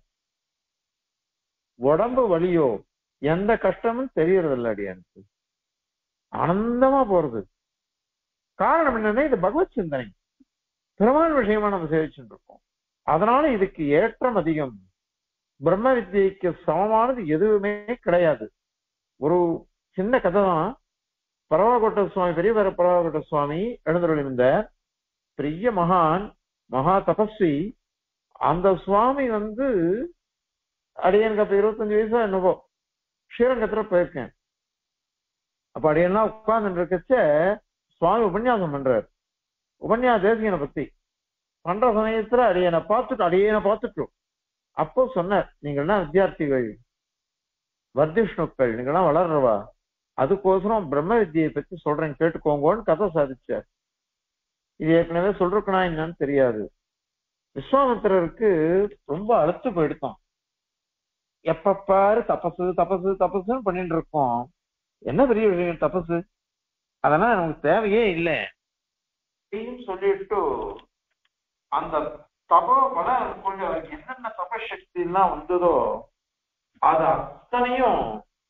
உடம்பு வலியோ எந்த கஷ்டமும் தெரியறது இல்லை அடியானுக்கு ஆனந்தமா போறது காரணம் என்னன்னா இது பகவத் சிந்தனை பெருமாள் விஷயமா நம்ம சேவிச்சுட்டு இருக்கோம் அதனால இதுக்கு ஏற்றம் அதிகம் பிரம்ம வித்யைக்கு சமமானது எதுவுமே கிடையாது ஒரு சின்ன கதை தான் பரவாகோட்ட சுவாமி பெரிய பரவாகோட்ட சுவாமி எழுந்தருளிருந்த பெரிய மகான் மகா தபஸ்வி அந்த சுவாமி வந்து அடியனுக்கு அப்ப இருபத்தஞ்சு வயசா என்னவோ ஸ்ரீரங்கத்துல போயிருக்கேன் அப்ப அடியெல்லாம் உட்கார்ந்து இருக்கச்ச சுவாமி உபன்யாசம் பண்றாரு உபன்யாச தேசிகனை பத்தி பண்ற சமயத்துல அடியனை பார்த்துட்டு அடியனை பார்த்துட்டு அப்போ சொன்னார் நீங்கள்லாம் வித்தியார்த்திகள் வர்திஷ்ணுக்கள் நீங்கள்லாம் வளர்றவா அதுக்கோசரம் பிரம்ம வித்தியை பத்தி சொல்றேன் கேட்டுக்கோங்கன்னு கதை சாதிச்சார் இது ஏற்கனவே சொல்றதுக்குனா என்னன்னு தெரியாது விஸ்வாமித்திரருக்கு ரொம்ப அழுத்து போயிடுத்தான் எப்ப பாரு தபசு தபசு தபசுன்னு பண்ணிட்டு இருக்கோம் என்ன பெரிய விஷயம் தபசு அதெல்லாம் நமக்கு தேவையே இல்லை அப்படின்னு சொல்லிட்டு அந்த தபோ பலம் கொண்டு அவருக்கு என்னென்ன தபசக்தி எல்லாம் வந்ததோ அது அத்தனையும்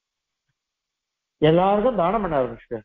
எல்லாருக்கும் தானம் பண்ண ஆரம்பிச்சிட்டார்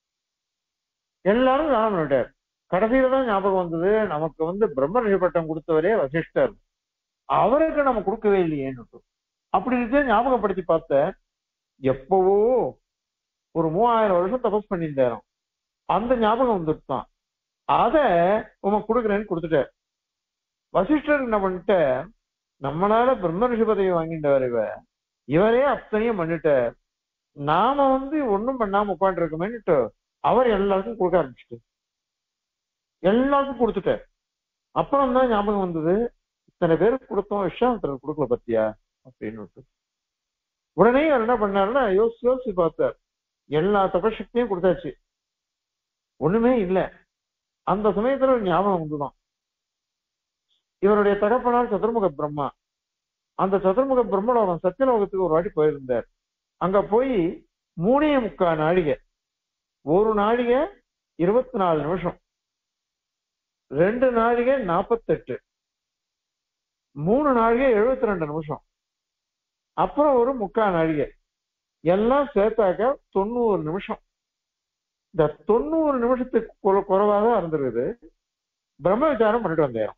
எல்லாரும் தானம் பண்ணிட்டார் கடைசியில தான் ஞாபகம் வந்தது நமக்கு வந்து பிரம்ம ரிஷி பட்டம் கொடுத்தவரே வசிஷ்டர் அவருக்கு நம்ம கொடுக்கவே இல்லையேன்னு அப்படி இருக்க ஞாபகப்படுத்தி பார்த்த எப்பவோ ஒரு மூவாயிரம் வருஷம் தபஸ் பண்ணியிருந்தாராம் அந்த ஞாபகம் வந்துட்டான் அத உமக்கு கொடுக்குறேன்னு கொடுத்துட்டார் வசிஷ்டர் என்ன பண்ணிட்ட நம்மளால பிரம்ம ரிஷி பதவி வாங்கிட்டவர் இவ இவரே அத்தனையும் பண்ணிட்டார் நாம வந்து ஒண்ணும் பண்ணாம உட்காந்து இருக்கமேன்னுட்டு அவர் எல்லாருக்கும் கொடுக்க ஆரம்பிச்சுட்டு எல்லாருக்கும் கொடுத்துட்டார் அப்புறம் தான் ஞாபகம் வந்தது இத்தனை பேருக்கு கொடுத்தோம் விஸ்வாமித்திரர் கொடுக்கல பத்தியா அப்படின்னு உடனே அவர் என்ன பண்ணாருன்னா யோசிச்சு யோசிச்சு பார்த்தார் எல்லா தபசக்தியும் கொடுத்தாச்சு ஒண்ணுமே இல்லை அந்த சமயத்துல ஒரு ஞாபகம் வந்துதான் இவருடைய தகப்பனார் சதுர்முக பிரம்மா அந்த சதுர்முக பிரம்மலோகம் சத்தியலோகத்துக்கு ஒரு வாட்டி போயிருந்தார் அங்க போய் மூணே முக்கா நாழிகை ஒரு நாழிகை இருபத்தி நாலு நிமிஷம் ரெண்டு நாழிகை நாற்பத்தெட்டு மூணு நாழிகை எழுபத்தி ரெண்டு நிமிஷம் அப்புறம் ஒரு முக்கால் நாழிகை எல்லாம் சேர்த்தாக்க தொண்ணூறு நிமிஷம் இந்த தொண்ணூறு நிமிஷத்துக்கு குற- குறைவா தான் இருந்திருக்குது பிரம்ம விசாரம் பண்ணிட்டு வந்தேன்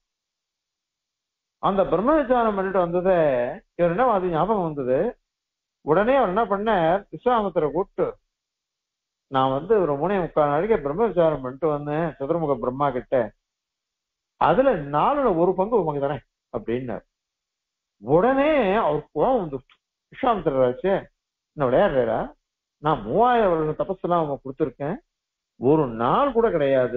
அந்த பிரம்ம விசாரம் பண்ணிட்டு வந்ததை இவர் என்ன அது ஞாபகம் வந்தது உடனே அவர் என்ன பண்ணார் விஸ்வாமித்திர கூப்பிட்டு நான் வந்து ஒரு மூணே முக்கால் நாளைக்கு பிரம்ம விசாரம் பண்ணிட்டு வந்தேன் சதுர்முக பிரம்மா கிட்ட அதுல நாலுல ஒரு பங்கு உமக்கு தரேன் அப்படின்னார் உடனே அவர் கோவம் வந்து விஸ்வாமித்திராச்சு என்ன விளையாடுறா நான் மூவாயிரம் வருஷம் தபஸ்லாம் அவங்க கொடுத்துருக்கேன் ஒரு நாள் கூட கிடையாது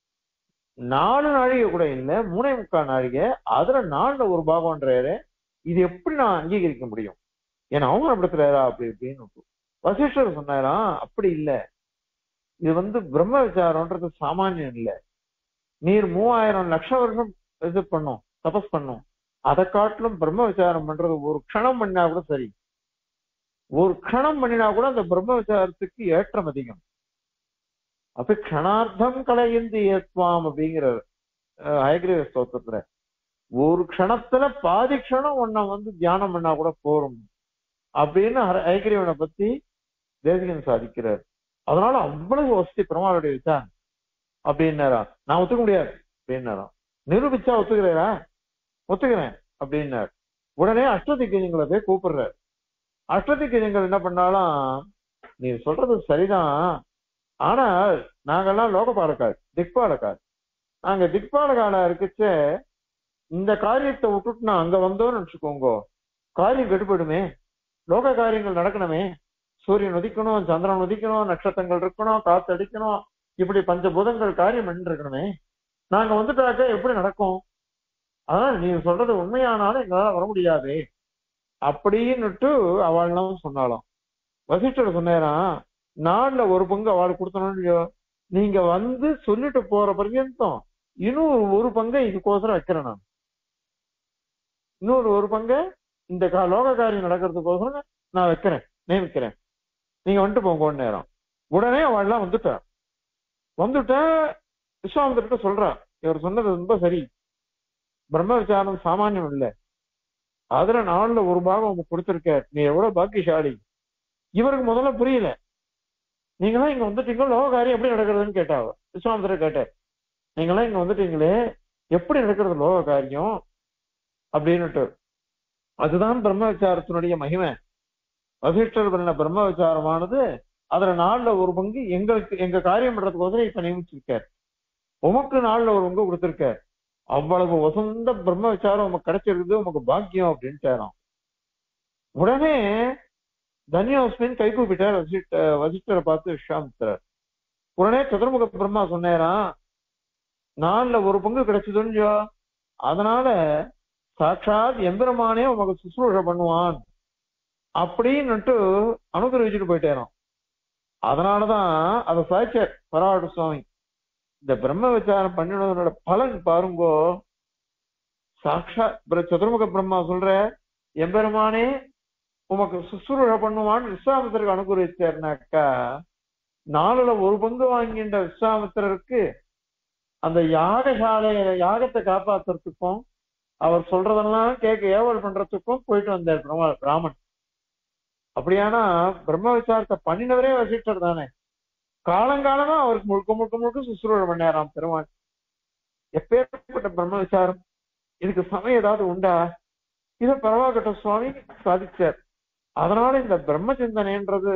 நாலு நாழிகை கூட இல்ல மூணே முக்கால் நாழிகை அதுல நாலுல ஒரு பாகம்ன்றாரு இது எப்படி நான் அங்கீகரிக்க முடியும் ஏன்னா அவமானப்படுத்துறாரா அப்படி இப்படின்னு வசிஷ்டர் சொன்னாராம் அப்படி இல்ல இது வந்து பிரம்ம விசாரம்ன்றது சாமானியம் இல்ல நீர் மூவாயிரம் லட்ச வருஷம் இது பண்ணும் தபஸ் பண்ணும் அதை காட்டிலும் பிரம்ம விசாரம் பண்றது ஒரு க்ஷணம் பண்ணா கூட சரி ஒரு க்ஷணம் பண்ணினா கூட அந்த பிரம்ம விசாரத்துக்கு ஏற்றம் அதிகம் அப்ப க்ஷணார்த்தம் கலையந்தி ஏத்வாம் அப்படிங்கிறார் அஹ் ஹயக்ரீவ ஸ்தோத்திரத்துல ஒரு க்ஷணத்துல பாதி க்ஷணம் உன்னை வந்து தியானம் பண்ணா கூட போரும் அப்படின்னு ஹர- ஹயக்ரீவனை பத்தி தேசிகன் சாதிக்கிறார் அதனால அவ்வளவு வசதி பெருமாளுடைய விசாரம் அப்படின்னாரா நான் ஒத்துக்க முடியாது அப்படின்னாராம் நிரூபிச்சா ஒத்துக்கிறேரா ஒத்துக்கிறேன் அப்படின்னார் உடனே அஷ்டதிக்கஜங்களை போய் கூப்பிடுறாரு அஷ்டதிக்கஜங்கள் என்ன பண்ணாலும் நீ சொல்றது சரிதான் ஆனால் நாங்கெல்லாம் லோகபாலக்கார் திக்பாலக்கார் நாங்க திக்பாலகால இருக்கச்ச இந்த காரியத்தை விட்டுட்டு நான் அங்க வந்தோம்னு வச்சுக்கோங்க காரியம் கெட்டு போயிடுமே லோக காரியங்கள் நடக்கணுமே சூரியன் உதிக்கணும் சந்திரன் உதிக்கணும் நட்சத்திரங்கள் இருக்கணும் காத்து அடிக்கணும் இப்படி பஞ்சபூதங்கள் காரியம் பண்ணிட்டு இருக்கணுமே நாங்க வந்துட்டாக்க எப்படி நடக்கும் அதனால நீ சொல்றது உண்மையானாலும் எங்களால வர முடியாது அப்படின்னுட்டு அவள்லாம் சொன்னாலாம் வசிஷ்டர் சொன்னாராம் நாலுல ஒரு பங்கு அவளுக்கு கொடுத்தணும் இல்லையோ நீங்க வந்து சொல்லிட்டு போற பர்யந்தம் இன்னும் ஒரு பங்கை இதுக்கோசரம் வைக்கிறேன் நான் இன்னொரு ஒரு பங்கை இந்த கா- லோக காரியம் நடக்கிறதுக்கோசரம் நான் வைக்கிறேன் நியமிக்கிறேன் நீங்க வந்துட்டு போங்க நேரம் உடனே அவள்லாம் வந்துட்டா வந்துட்டா விஸ்வாமித்திரிட்ட சொல்றா இவர் சொன்னது ரொம்ப சரி பிரம்ம விசாரம் சாமானியம் இல்ல அதுல நாலுல ஒரு பாகம் உங்க கொடுத்திருக்க நீ எவ்வளவு பாக்கியசாலி இவருக்கு முதல்ல புரியல நீங்களாம் இங்க வந்துட்டீங்க லோக காரியம் எப்படி நடக்கிறதுன்னு கேட்டா அவ. விஸ்வாமித்திரர் கேட்டார் நீங்களாம் இங்க வந்துட்டீங்களே எப்படி நடக்கிறது லோக காரியம் அப்படின்னுட்டு அதுதான் பிரம்ம விசாரத்தினுடைய மகிமை வசிஷ்டர் பண்ண பிரம்ம விசாரமானது அதுல நாலுல ஒரு பங்கு எங்களுக்கு எங்க காரியம் பண்றதுக்கோசரம் இப்ப நியமிச்சிருக்கார் உமக்கு நாலுல ஒரு பங்கு கொடுத்திருக்கார் அவ்வளவு வசந்த பிரம்ம விசாரம் உமக்கு கிடைச்சிருக்குது உமக்கு பாக்கியம் அப்படின்ட்டாராம் உடனே தன்யோஸ்மின் கை கூப்பிட்டார் வசிஷ்ட வசிஷ்டரை பார்த்து விஸ்வாமித்திரர் உடனே சதுர்முக பிரம்மா சொன்னாராம் நாலுல ஒரு பங்கு கிடைச்சதுன்னு அதனால சாட்சாத் எம்பெருமானே உமக்கு சுசுரூஷ பண்ணுவான் அப்படின்னுட்டு அனுகிரகிச்சுட்டு போயிட்டேராம் அதனாலதான் அதை சாய்ச்சார் பரவாடு சுவாமி இந்த பிரம்ம விசாரம் பண்ணினதனோட பலன் பாருங்கோ சாட்சா பிர- சதுர்முக பிரம்மா சொல்ற எம்பெருமானே உமக்கு சுசுரூஷ பண்ணுவான்னு விஸ்வாமித்திரருக்கு அனுகிரகிச்சாருனாக்கா நாலுல ஒரு பங்கு வாங்கின்ற விஸ்வாமித்திரருக்கு அந்த யாகசாலையில யாகத்தை காப்பாத்துறதுக்கும் அவர் சொல்றதெல்லாம் கேட்க ஏவல் பண்றதுக்கும் போயிட்டு வந்தார் பிரம்மா ராமன் அப்படியானா பிரம்ம விசாரத்தை பண்ணினவரே வசிஷ்டர் தானே காலங்காலமா அவருக்கு முழுக்க முழுக்க முழுக்க சுசுரூழ பண்ணாராம் பெருமாள் எப்பேற்பட்ட பிரம்ம விசாரம் இதுக்கு சமயம் ஏதாவது உண்டா இத பரவாகட்ட சுவாமி சாதிச்சார் அதனால இந்த பிரம்ம சிந்தனைன்றது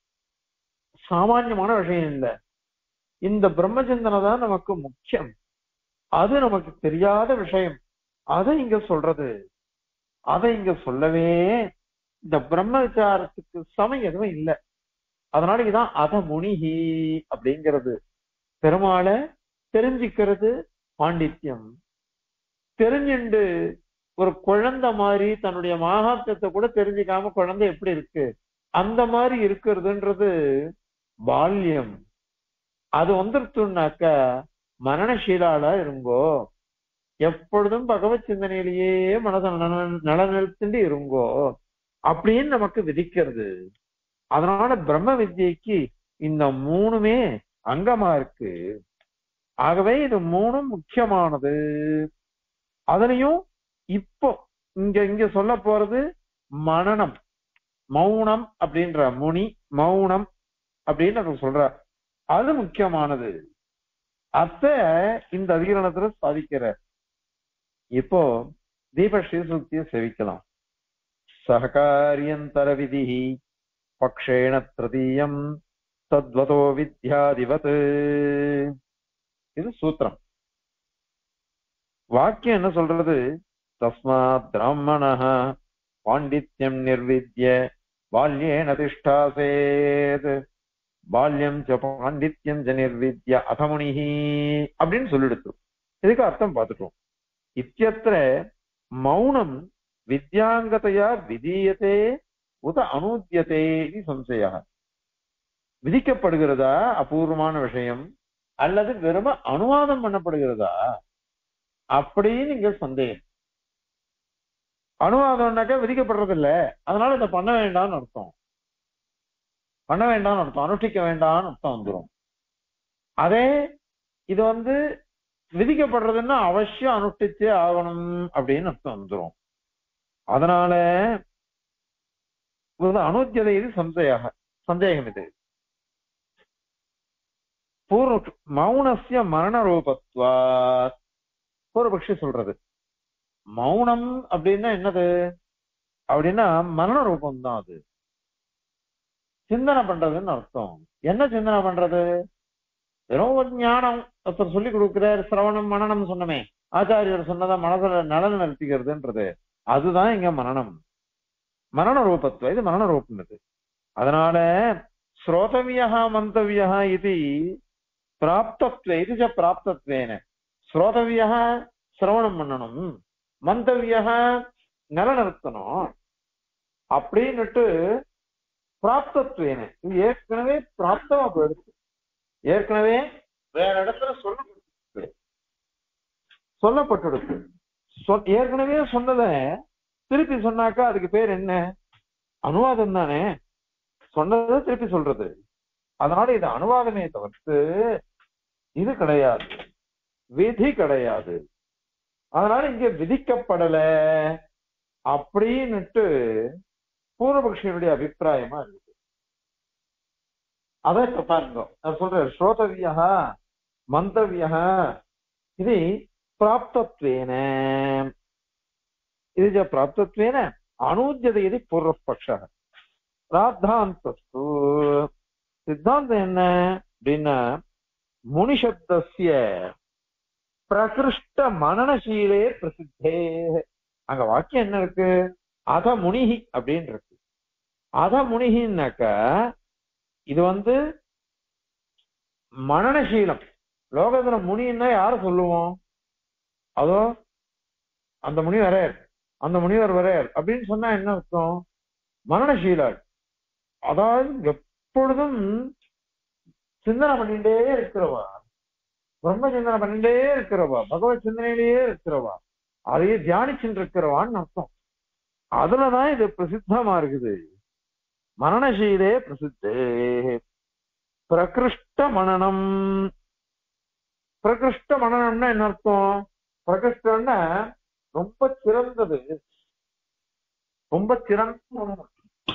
சாமானியமான விஷயம் இல்லை இந்த பிரம்ம சிந்தனை தான் நமக்கு முக்கியம் அது நமக்கு தெரியாத விஷயம் அதை இங்க சொல்றது அதை இங்க சொல்லவே இந்த பிரம்ம விசாரத்துக்கு சமயம் எதுவும் இல்லை அதனால இதான் அத முனிகி அப்படிங்கிறது பெருமாளை தெரிஞ்சுக்கிறது பாண்டித்யம் தெரிஞ்சுண்டு ஒரு குழந்தை மாதிரி தன்னுடைய மகாத்மத்தை கூட தெரிஞ்சுக்காம குழந்தை எப்படி இருக்கு அந்த மாதிரி இருக்கிறதுன்றது பால்யம் அது வந்துருச்சுனாக்க மரணசீலாளா இருங்கோ எப்பொழுதும் பகவத் சிந்தனையிலேயே மனதை நல- நலநிறுத்திண்டு இருங்கோ அப்படின்னு நமக்கு விதிக்கிறது அதனால பிரம்ம வித்யைக்கு இந்த மூணுமே அங்கமா இருக்கு ஆகவே இது மூணும் முக்கியமானது அதனையும் இப்போ இங்க இங்க சொல்ல போறது மனனம் மௌனம் அப்படின்ற முனி மௌனம் அப்படின்னு அவர் சொல்றார் அது முக்கியமானது அத்த இந்த அதிகரணத்துல சாதிக்கிறார் இப்போ தீப ஸ்ரீசுக்தியை செவிக்கலாம் சககாரியந்தர விதி பக்ஷேண திருதீயம் தத்வதோ வித்யாதிபத் இது சூத்திரம் வாக்கியம் என்ன சொல்றது தஸ்மாத் பிராமண பாண்டித்யம் நிர்வித்ய பால்யேன திஷ்டாசேத் பால்யம் ச பாண்டித்யம் ச நிர்வித்ய அதமுனிஹி அப்படின்னு சொல்லிடுத்து இதுக்கு அர்த்தம் பார்த்துட்டோம் இத்தியத்திர மௌனம் வித்யாங்கதையா விதீயத்தே உத அனூத்தியதே இது சம்சயா விதிக்கப்படுகிறதா அபூர்வமான விஷயம் அல்லது வெறும அனுவாதம் பண்ணப்படுகிறதா அப்படின்னு இங்க சந்தேகம் அனுவாதம்னாக்கா விதிக்கப்படுறது இல்ல அதனால இதை பண்ண வேண்டாம்னு அர்த்தம் பண்ண வேண்டாம்னு அர்த்தம் அனுஷ்டிக்க வேண்டாம்னு அர்த்தம் வந்துடும் அதே இது வந்து விதிக்கப்படுறதுன்னா அவசியம் அனுஷ்டிச்சே ஆகணும் அப்படின்னு அர்த்தம் வந்துடும் அதனால இது அனுத்தியதை இது சந்தேக சந்தேகம் இது பூர்வ மௌனசிய மரண ரூபத்வா பூர்வபக்ஷி சொல்றது மௌனம் அப்படின்னா என்னது அப்படின்னா மரண ரூபம் தான் அது சிந்தனை பண்றதுன்னு அர்த்தம் என்ன சிந்தனை பண்றது வெறும் ஒரு ஞானம் ஒருத்தர் சொல்லி கொடுக்கிறார் சிரவணம் மனநம் சொன்னமே ஆச்சாரியர் சொன்னதை மனசுல நலன் நிறுத்திக்கிறதுன்றது அதுதான் இங்க மரணம் மரண ரூபத்துவம் இது மரண ரூபம் இது அதனால ஸ்ரோதவியா மந்தவியா இது பிராப்தத்வே இது ச பிராப்தத்வேன ஸ்ரோதவியா சிரவணம் பண்ணணும் மந்தவியா நிலநிறுத்தணும் அப்படின்னுட்டு பிராப்தத்வேன இது ஏற்கனவே பிராப்தமா போயிடுச்சு ஏற்கனவே வேற இடத்துல சொல்லப்பட்டு சொல்லப்பட்டுடுச்சு சொல் ஏற்கனவே சொன்னதை திருப்பி சொன்னாக்கா அதுக்கு பேர் என்ன அனுவாதம் தானே சொன்னதை திருப்பி சொல்றது அதனால இது அனுவாதமே தவிர்த்து இது கிடையாது விதி கிடையாது அதனால இங்க விதிக்கப்படல அப்படின்னுட்டு பூர்வபக்ஷியனுடைய அபிப்பிராயமா இருக்கு அதை இப்ப பாருங்க நான் சொல்றேன் ஸ்ரோதவியா மந்தவியா இது பிராப்தத்வேன இது ஜ பிராப்தத்வேன அனூஜ்யதை இது பூர்வபக்ஷ பிராத்தாந்தஸ்து சித்தாந்தம் என்ன அப்படின்னா முனிசப்தசிய பிரகிருஷ்ட மனநசீலே பிரசித்தே அங்க வாக்கியம் என்ன இருக்கு அத முனிகி அப்படின்னு இருக்கு அத முனிகின்னாக்க இது வந்து மனநசீலம் லோகத்துல முனின்னா யார சொல்லுவோம் அதோ அந்த முனி வரையர் அந்த முனிவர் வரையர் அப்படின்னு சொன்னா என்ன அர்த்தம் மரணசீலாள் அதாவது எப்பொழுதும் சிந்தனை பண்ணிட்டே இருக்கிறவா பிரம்ம சிந்தனை பண்ணிட்டே இருக்கிறவா பகவத் சிந்தனையிலேயே இருக்கிறவா அதையே தியானிச்சுட்டு இருக்கிறவான்னு அர்த்தம் அதுலதான் இது பிரசித்தமா இருக்குது மரணசீலே பிரசித்தே பிரகிருஷ்ட மனநம் பிரகிருஷ்ட மனநம்னா என்ன அர்த்தம் பிரகிருஷ்டம்னா ரொம்ப சிறந்தது ரொம்ப சிறந்த மனநம்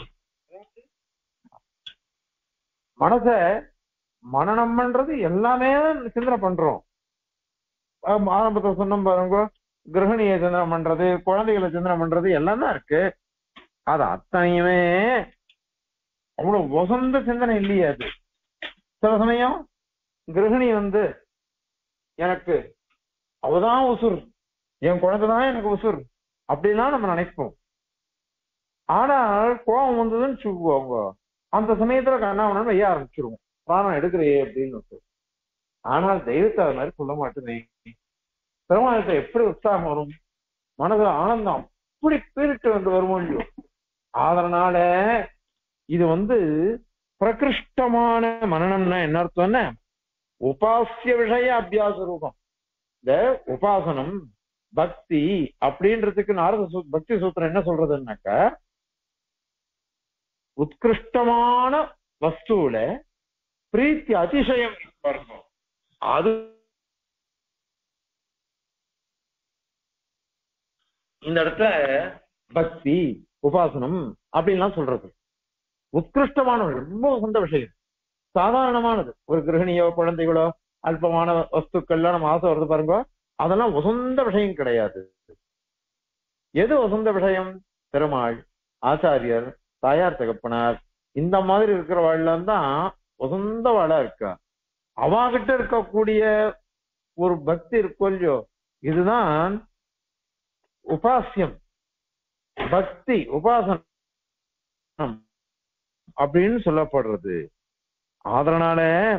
மனச மனநம் பண்றது எல்லாமே சிந்தனை பண்றோம் ஆம், ஆரம்பத்துல சொன்னோம் பாருங்க கிரகணியை சிந்தனை பண்றது குழந்தைகளை சிந்தனை பண்றது எல்லாம் தான் இருக்கு அது அத்தனையுமே அவ்வளவு வசந்த சிந்தனை இல்லையே அது சில சமயம் கிரகிணி வந்து எனக்கு அவதான் உசுர் என் குழந்தை தான் எனக்கு உசுர் அப்படிலாம் நம்ம நினைப்போம் ஆனால் கோபம் வந்ததுன்னு வச்சுக்குவாங்க அந்த சமயத்துல கண்ணாவணன் வைய ஆரம்பிச்சிருவோம் பிராணம் எடுக்கிறையே அப்படின்னு சொல்லிட்டு. ஆனால் தெய்வத்தை அது மாதிரி சொல்ல மாட்டேனே பெருமாளத்தை எப்படி உற்சாகம் வரும் மனதுல ஆனந்தம் அப்படி பீரிட்டு வந்து வருமோ இல்லையோ அதனால இது வந்து பிரகிருஷ்டமான மனநம்னா என்ன அர்த்தம்னா உபாசிய விஷய அபியாச ரூபம் இந்த உபாசனம் பக்தி அப்படின்றதுக்கு நாரத சூ- பக்தி சூத்திரம் என்ன சொல்றதுன்னாக்கா உத்கிருஷ்டமான வஸ்துவில பிரீத்தி அதிசயம் பாருங்க அது இந்த இடத்துல பக்தி உபாசனம் அப்படின்லாம் சொல்றது உத்கிருஷ்டமான ரொம்ப உகந்த விஷயம் சாதாரணமானது ஒரு கிரகணியோ குழந்தைகளோ அல்பமான வஸ்துக்கள்லாம் நம்ம ஆசை வருது பாருங்க அதெல்லாம் உசந்த விஷயம் கிடையாது எது உசந்த விஷயம் பெருமாள் ஆச்சாரியர் தாயார் தகப்பனார் இந்த மாதிரி இருக்கிறவாள்லாம் தான் உசந்த வாழா இருக்கா அவாகிட்ட இருக்கக்கூடிய ஒரு பக்தி இருக்கோ இல்லையோ இதுதான் உபாசியம் பக்தி உபாசனம் அப்படின்னு சொல்லப்படுறது அதனால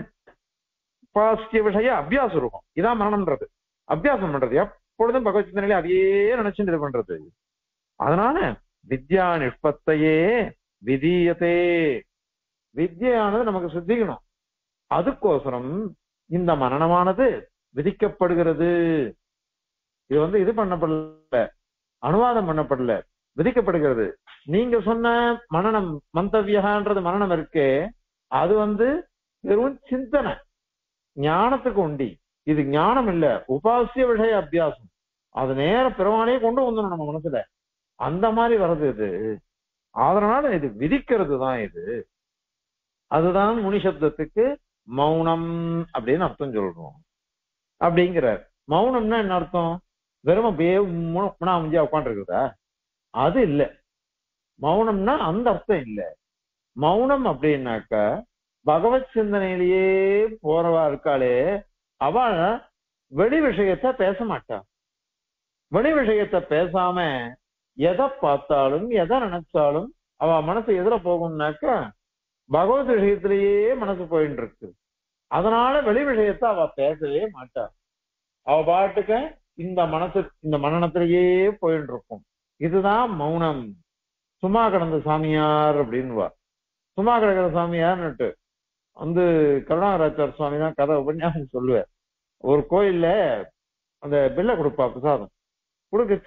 உபாசிய விஷய அபியாசம் இருக்கும் இதான் மரணம்ன்றது அபியாசம் பண்றது எப்பொழுதும் பகவத் சிந்தனையில அதையே நினைச்சுட்டு இது பண்றது அதனால வித்யா நிஷ்பத்தையே விதீயத்தே வித்யானது நமக்கு சித்திக்கணும் அதுக்கோசரம் இந்த மரணமானது விதிக்கப்படுகிறது இது வந்து இது பண்ணப்படல அனுவாதம் பண்ணப்படல விதிக்கப்படுகிறது நீங்க சொன்ன மரணம் மந்தவியகான்றது மரணம் இருக்கே அது வந்து வெறும் சிந்தனை ஞானத்துக்கு உண்டி இது ஞானம் இல்ல உபாசிய விஷய அபியாசம் அது நேர பெருமானே கொண்டு வந்துடும் நம்ம மனசுல அந்த மாதிரி வர்றது இது அதனால இது விதிக்கிறது தான் இது அதுதான் முனி சப்தத்துக்கு மௌனம் அப்படின்னு அர்த்தம் சொல்றோம் அப்படிங்கிறார் மௌனம்னா என்ன அர்த்தம் வெறும் அப்படியே முனா முஞ்சியா உட்காந்துருக்குதா அது இல்ல மௌனம்னா அந்த அர்த்தம் இல்ல மௌனம் அப்படின்னாக்க பகவத் சிந்தனையிலேயே போறவா இருக்காளே அவள் வெளி விஷயத்த பேச மாட்டா வெளி விஷயத்த பேசாம எதை பார்த்தாலும் எதை நினைச்சாலும் அவ மனசு எதிர போகும்னாக்க பகவத் விஷயத்திலேயே மனசு போயிட்டு இருக்கு அதனால வெளி விஷயத்த அவ பேசவே மாட்டா அவ பாட்டுக்க இந்த மனசு இந்த மனநத்திலேயே போயிட்டு இருக்கும் இதுதான் மௌனம் சும்மா கிடந்த சாமியார் அப்படின்வா சும்மா கிடக்கிற சாமியார்னுட்டு வந்து கருணாகராச்சார் சுவாமி தான் கதை உபன்யாசம் சொல்லுவார் ஒரு கோயில்ல அந்த பில்லை கொடுப்பா பிரசாதம் கொடுக்கச்ச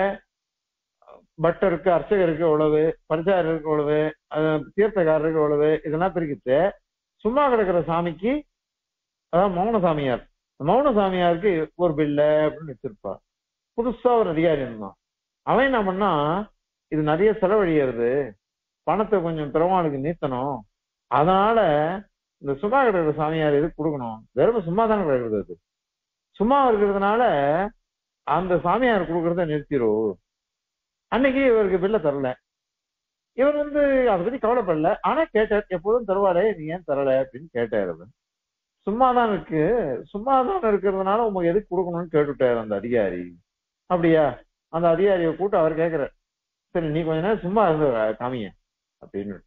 பட்டருக்கு அர்ச்சகருக்கு எவ்வளவு பரிசாரருக்கு எவ்வளவு தீர்த்தக்காரருக்கு எவ்வளவு இதெல்லாம் பிரிக்கிச்சு சும்மா கிடக்கிற சாமிக்கு அதான் மௌன சாமியார் மௌன சாமியாருக்கு ஒரு பில்ல அப்படின்னு வச்சிருப்பா புதுசா ஒரு அதிகாரி இருந்தான் அவன் என்ன பண்ணா இது நிறைய செலவழியறது பணத்தை கொஞ்சம் பெருமாளுக்கு நீத்தணும் அதனால இந்த சும்மா கிடக்கிற சாமியார் எதுக்கு கொடுக்கணும் வெறும் சும்மா தானே கிடக்கிறது அது சும்மா இருக்கிறதுனால அந்த சாமியார் கொடுக்கறத நிறுத்திடும் அன்னைக்கு இவருக்கு பில்ல தரல இவர் வந்து அதை பத்தி கவலைப்படல ஆனா கேட்டார் எப்போதும் தருவாரே நீ ஏன் தரல அப்படின்னு கேட்டார் அவர் சும்மாதான் இருக்கு சும்மாதான் இருக்கிறதுனால உங்களுக்கு எதுக்கு கொடுக்கணும்னு கேட்டுட்டாரு அந்த அதிகாரி அப்படியா அந்த அதிகாரியை கூட்டு அவர் கேட்கிறார் சரி நீ கொஞ்ச நேரம் சும்மா இருந்து காமிய அப்படின்னு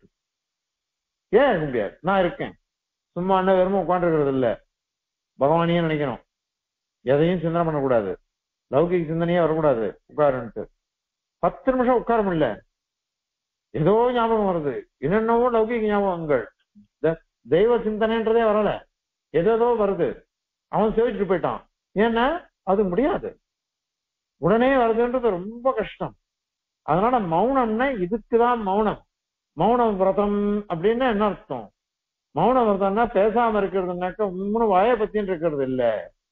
ஏன் இருக்க முடியாது நான் இருக்கேன் சும்மா அண்ணன் வெறும் உட்காந்துருக்கிறது இல்ல பகவானையே நினைக்கணும் எதையும் சிந்தனை பண்ணக்கூடாது லௌகிக சிந்தனையே வரக்கூடாது உட்காருன்ட்டு பத்து நிமிஷம் உட்கார முடியல ஏதோ ஞாபகம் வருது என்னென்னவோ லௌகிக ஞாபகங்கள் தெய்வ சிந்தனைன்றதே வரல ஏதோ வருது அவன் சேவிச்சுட்டு போயிட்டான் ஏன்னா அது முடியாது உடனே வருதுன்றது ரொம்ப கஷ்டம் அதனால மௌனம்னா இதுக்குதான் மௌனம் மௌன விரதம் அப்படின்னா என்ன அர்த்தம் மௌன விரதம்னா பேசாம இருக்கிறதுனாக்க உண்மை வாய பத்தின்னு இருக்கிறது இல்ல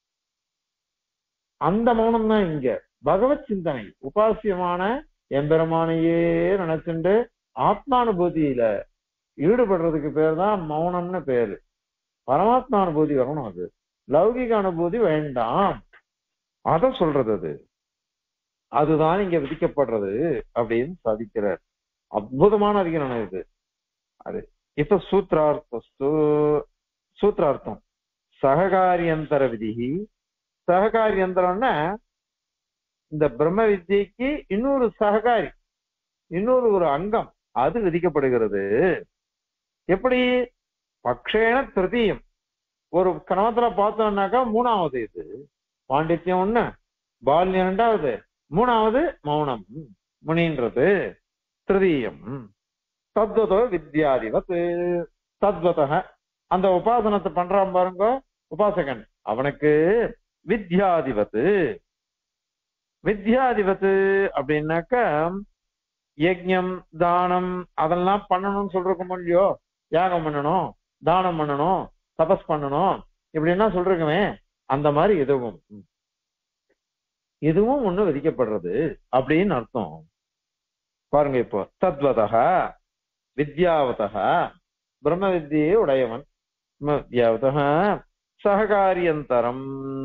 அந்த மௌனம் தான் இங்க பகவத் சிந்தனை உபாசியமான எம்பெருமானையே நினைச்சுண்டு ஆத்மானுபூதியில ஈடுபடுறதுக்கு பேர் தான் மௌனம்னு பேரு பரமாத்மா அனுபூதி வரணும் அது லௌகிக அனுபூதி வேண்டாம் அத சொல்றது அது அதுதான் இங்க விதிக்கப்படுறது அப்படின்னு சாதிக்கிறார் அற்புதமான அதிகரணம் இது அது இப்ப சூத்ரார்த்த சூத்ரார்த்தம் சககாரியந்தர விதி சககாரியந்தரம்னா இந்த பிரம்ம வித்யக்கு இன்னொரு சககாரி இன்னொரு ஒரு அங்கம் அது விதிக்கப்படுகிறது எப்படி பக்ஷேன திருத்தீயம் ஒரு கிரமத்துல பார்த்தோம்னாக்கா மூணாவது இது பாண்டித்யம் ஒண்ணு பால்யம் ரெண்டாவது மூணாவது மௌனம் முனின்றது திருதீயம் தத்வதோ வித்யாதிவத் தத்வத அந்த உபாசனத்தை பண்றான் பாருங்க உபாசகன் அவனுக்கு வித்யாதிபத்து வித்யாதிபத்து அப்படின்னாக்கா யஜ்யம் தானம் அதெல்லாம் பண்ணணும்னு சொல்றோம் இல்லையோ யாகம் பண்ணணும் தானம் பண்ணணும் தபஸ் பண்ணணும் இப்படின்னா சொல்றோமே அந்த மாதிரி எதுவும் இதுவும் ஒண்ணு விதிக்கப்படுறது அப்படின்னு அர்த்தம் பாருங்க இப்போ தத்வதா வித்யாவதா பிரம்ம வித்தியை உடையவன் பிரம்ம வித்யாவதா சககாரியந்தரம்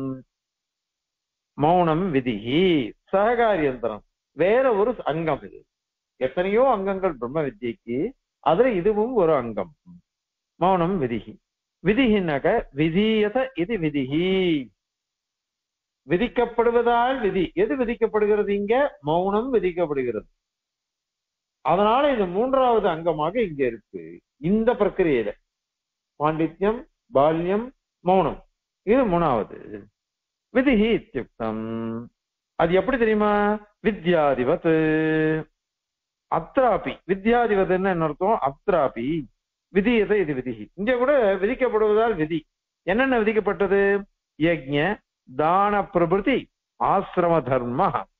மௌனம் விதிஹி சககாரியந்தரம் வேற ஒரு அங்கம் இது எத்தனையோ அங்கங்கள் பிரம்ம வித்தியைக்கு அதுல இதுவும் ஒரு அங்கம் மௌனம் விதிஹி விதிஹின்னாக்க விதீயத இது விதிஹி விதிக்கப்படுவதால் விதி எது விதிக்கப்படுகிறது இங்க மௌனம் விதிக்கப்படுகிறது அதனால இது மூன்றாவது அங்கமாக இங்க இருக்கு இந்த பிரக்கிரியையில பாண்டித்யம் பால்யம் மௌனம் இது மூணாவது விதிஹி இத்தியுக்தம் அது எப்படி தெரியுமா வித்யாதிபத் அத்ராபி வித்யாதிபத்துன்னு என்ன அர்த்தம் அத்ராபி விதியதை இது விதிஹி இங்க கூட விதிக்கப்படுவதால் விதி என்னென்ன விதிக்கப்பட்டது யஜ்ஞ தான பிரபிருதி ஆசிரம தர்ம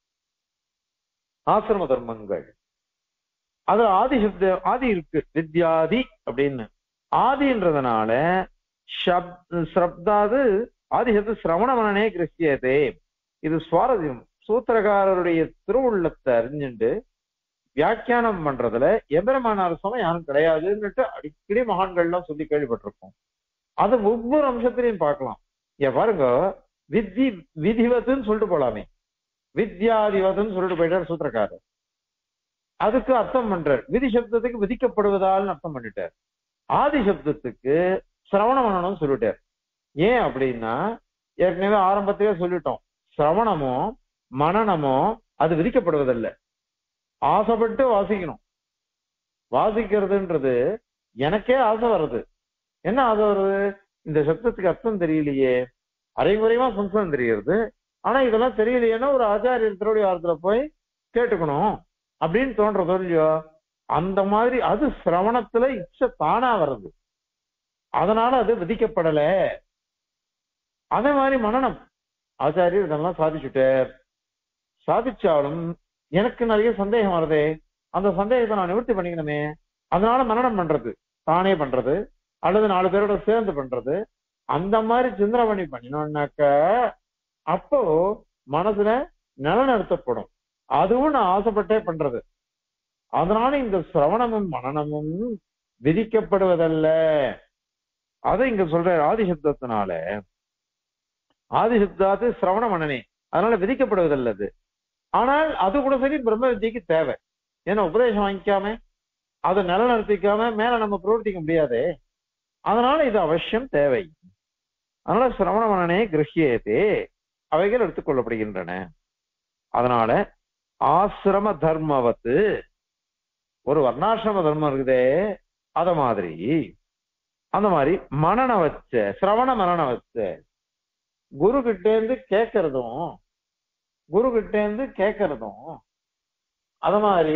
ஆசிரம தர்மங்கள் அது ஆதி சப்த ஆதி இருக்கு வித்யாதி அப்படின்னு ஆதின்றதுனால சப் ஸ்ரப்தாது ஆதி சப்த சிரவண மனநே கிருஷ்யதே இது சுவாரஸ்யம் சூத்திரகாரருடைய திருவுள்ளத்தை அறிஞ்சுண்டு வியாக்கியானம் பண்றதுல எபெருமானார் சொன்ன யாரும் கிடையாதுன்னுட்டு அடிக்கடி மகான்கள்லாம் சொல்லி கேள்விப்பட்டிருக்கோம் அது ஒவ்வொரு அம்சத்திலையும் பார்க்கலாம் ஏன் பாருங்க வித்தி விதிவத்துன்னு சொல்லிட்டு போலாமே வித்யாதிவதுன்னு சொல்லிட்டு போயிட்டார் சூத்திரக்காரர் அதுக்கு அர்த்தம் பண்றார் விதி சப்தத்துக்கு விதிக்கப்படுவதால் அர்த்தம் பண்ணிட்டார் ஆதி சப்தத்துக்கு சிரவண மனநம் சொல்லிட்டார் ஏன் அப்படின்னா ஏற்கனவே ஆரம்பத்திலே சொல்லிட்டோம் சிரவணமோ மனநமோ அது விதிக்கப்படுவதல்ல ஆசைப்பட்டு வாசிக்கணும் வாசிக்கிறதுன்றது எனக்கே ஆசை வருது என்ன ஆசை வருது இந்த சப்தத்துக்கு அர்த்தம் தெரியலையே அரைமுறைமா சம்ஸ்கிருதம் தெரிகிறது ஆனா இதெல்லாம் தெரியலையேன்னா ஒரு ஆச்சாரியர் திருவடி வாரத்துல போய் கேட்டுக்கணும் அப்படின்னு தோன்றதோ இல்லையோ அந்த மாதிரி அது சிரவணத்துல இச்சை தானா வருது அதனால அது விதிக்கப்படல அதே மாதிரி மனநம் ஆச்சாரியர் இதெல்லாம் சாதிச்சுட்டார் சாதிச்சாலும் எனக்கு நிறைய சந்தேகம் வருதே அந்த சந்தேகத்தை நான் நிவர்த்தி பண்ணிக்கணுமே அதனால மனநம் பண்றது தானே பண்றது அல்லது நாலு பேரோட சேர்ந்து பண்றது அந்த மாதிரி சிந்தனை பண்ணி பண்ணினோம்னாக்க அப்போ மனசுல நிலநிறுத்தப்படும் அதுவும் நான் ஆசைப்பட்டே பண்றது அதனால இந்த சிரவணமும் மனநமும் விதிக்கப்படுவதல்ல அதை இங்க சொல்ற ஆதிசப்தத்தினால ஆதிசப்தாத்து சிரவண மனனே அதனால விதிக்கப்படுவதல்ல அது ஆனால் அது கூட சரி பிரம்ம வித்தியக்கு தேவை ஏன்னா உபதேசம் வாங்கிக்காம அதை நிலநிறுத்திக்காம மேல நம்ம பிரவர்த்திக்க முடியாதே அதனால இது அவசியம் தேவை அதனால சிரவண மனனே கிரகியத்தே அவைகள் எடுத்துக்கொள்ளப்படுகின்றன அதனால ஆசிரம தர்மவத்து ஒரு வர்ணாசிரம தர்மம் இருக்குதே அத மாதிரி அந்த மாதிரி மனன வச்ச சிரவண மரண வச்ச குரு கிட்ட இருந்து கேட்கறதும் குரு கிட்ட இருந்து கேட்கறதும் அத மாதிரி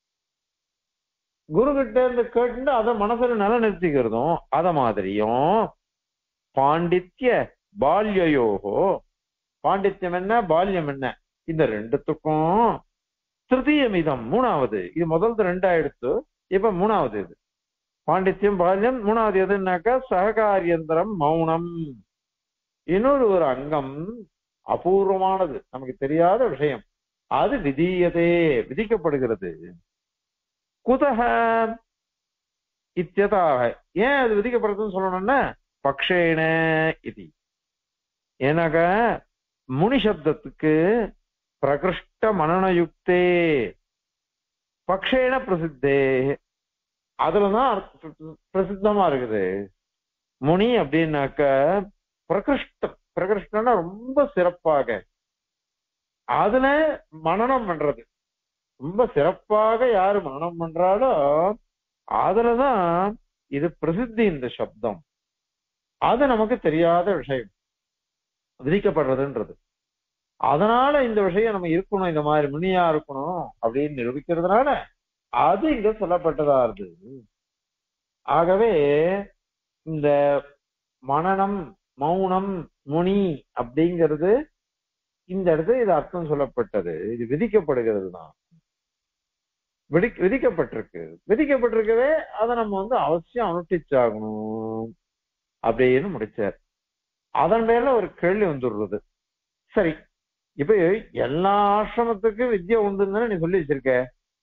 குரு கிட்ட இருந்து கேட்டு அதை மனசுல நிலநிறுத்திக்கிறதும் அத மாதிரியும் பாண்டித்ய பால்யயோகோ பாண்டித்யம் என்ன பால்யம் என்ன இந்த ரெண்டுத்துக்கும் திருத்தீயமிதம் மூணாவது இது முதல்து ரெண்டாயிடுத்து இப்ப மூணாவது இது பாண்டித்யம் பால்யம் மூணாவது எதுனாக்கா சககாரியந்திரம் மௌனம் இன்னொரு ஒரு அங்கம் அபூர்வமானது நமக்கு தெரியாத விஷயம் அது விதியதே விதிக்கப்படுகிறது குதக இத்தியதாக ஏன் அது விதிக்கப்படுறதுன்னு சொல்லணும்னா பக்ஷேன இது ஏன்னாக்க முனி சப்தத்துக்கு பிரகிருஷ்ட மனநயுக்தே பக்ஷேன பிரசித்தே அதுலதான் பிரசித்தமா இருக்குது முனி அப்படின்னாக்க பிரகிருஷ்டம் பிரகிருஷ்டம்னா ரொம்ப சிறப்பாக அதுல மனநம் பண்றது ரொம்ப சிறப்பாக யாரு மனநம் பண்றாலோ அதுலதான் இது பிரசித்தி இந்த சப்தம் அது நமக்கு தெரியாத விஷயம் விதிக்கப்படுறதுன்றது அதனால இந்த விஷயம் நம்ம இருக்கணும் இந்த மாதிரி முனியா இருக்கணும் அப்படின்னு நிரூபிக்கிறதுனால அது இங்க சொல்லப்பட்டதா இருந்தது ஆகவே இந்த மனநம் மௌனம் முனி அப்படிங்கிறது இந்த இடத்துல இது அர்த்தம் சொல்லப்பட்டது இது விதிக்கப்படுகிறது தான் விதி விதிக்கப்பட்டிருக்கு விதிக்கப்பட்டிருக்கவே அதை நம்ம வந்து அவசியம் அனுஷ்டிச்சாகணும் அப்படின்னு முடிச்சார் அதன் மேல ஒரு கேள்வி வந்துடுறது சரி இப்ப எல்லா ஆசிரமத்துக்கும் வித்யா உண்டுன்னு நீ சொல்லி வச்சிருக்க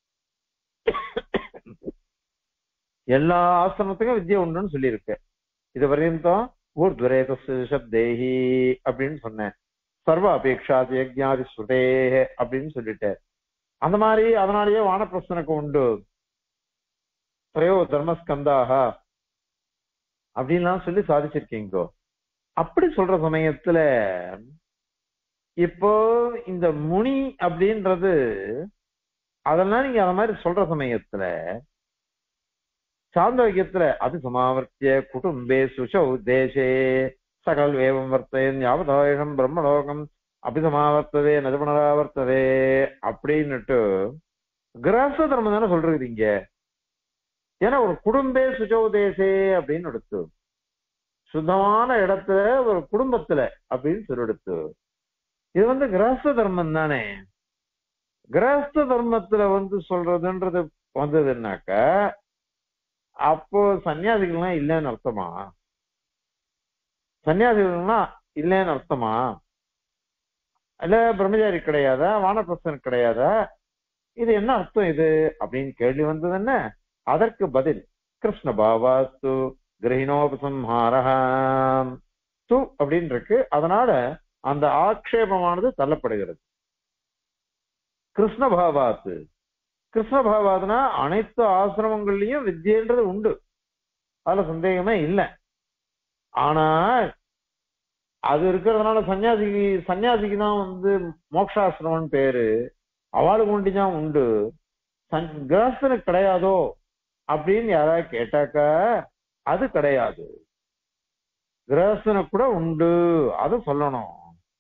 எல்லா ஆசிரமத்துக்கும் வித்யா உண்டுன்னு சொல்லியிருக்க இது வரையும் ஊர்துவரேத சப்தேஹி அப்படின்னு சொன்னேன் சர்வ அபேக்ஷா யஜ்ஞாதி ஸ்ருதே அப்படின்னு சொல்லிட்டேன் அந்த மாதிரி அதனாலேயே வானப்பிரசனுக்கு உண்டு திரையோ தர்மஸ்கந்தாக அப்படின்லாம் சொல்லி சாதிச்சிருக்கீங்கோ அப்படி சொல்ற சமயத்துல இப்போ இந்த முனி அப்படின்றது அதெல்லாம் நீங்க அந்த மாதிரி சொல்ற சமயத்துல சாந்தோக்கியத்துல அது சமாவர்த்திய குடும்பே சுஷௌ தேசே சகல் வேவம் வர்த்தேன் யாவதாயுஷம் பிரம்மலோகம் அபிசமாவர்த்ததே நதுபனராவர்த்ததே அப்படின்னுட்டு கிரகஸ்த தர்மம் தானே சொல்றீங்க ஏன்னா ஒரு குடும்பே சுஜௌ தேசே அப்படின்னு எடுத்து சுத்தமான இடத்துல ஒரு குடும்பத்துல அப்படின்னு சொல்லி எடுத்து இது வந்து கிரகஸ்த தர்மம் தானே கிரகஸ்த தர்மத்துல வந்து சொல்றதுன்றது வந்ததுன்னாக்க அப்போ சன்னியாசிகள்லாம் இல்லைன்னு அர்த்தமா சன்னியாசிகள்லாம் இல்லைன்னு அர்த்தமா இல்ல பிரம்மச்சாரி கிடையாதா வானப்பிரசன் கிடையாதா இது என்ன அர்த்தம் இது அப்படின்னு கேள்வி வந்தது என்ன அதற்கு பதில் கிருஷ்ண பாவாஸ்து கிரகினோபசம்ஹாரம் து அப்படின்னு இருக்கு அதனால அந்த ஆக்ஷேபமானது தள்ளப்படுகிறது கிருஷ்ண பாவாத்து கிருஷ்ண பாவாத்னா அனைத்து ஆசிரமங்கள்லயும் வித்யன்றது உண்டு அதுல சந்தேகமே இல்லை ஆனால் அது இருக்கிறதுனால சன்னியாசிக்கு சன்னியாசிக்கு தான் வந்து மோக்ஷாசிரமம் பேரு அவளுக்கு ஒண்டிதான் உண்டு சன் கிரகஸ்தனுக்கு கிடையாதோ அப்படின்னு யாராவது கேட்டாக்கா அது கிடையாது கிரகஸ்தனுக்கு கூட உண்டு அது சொல்லணும்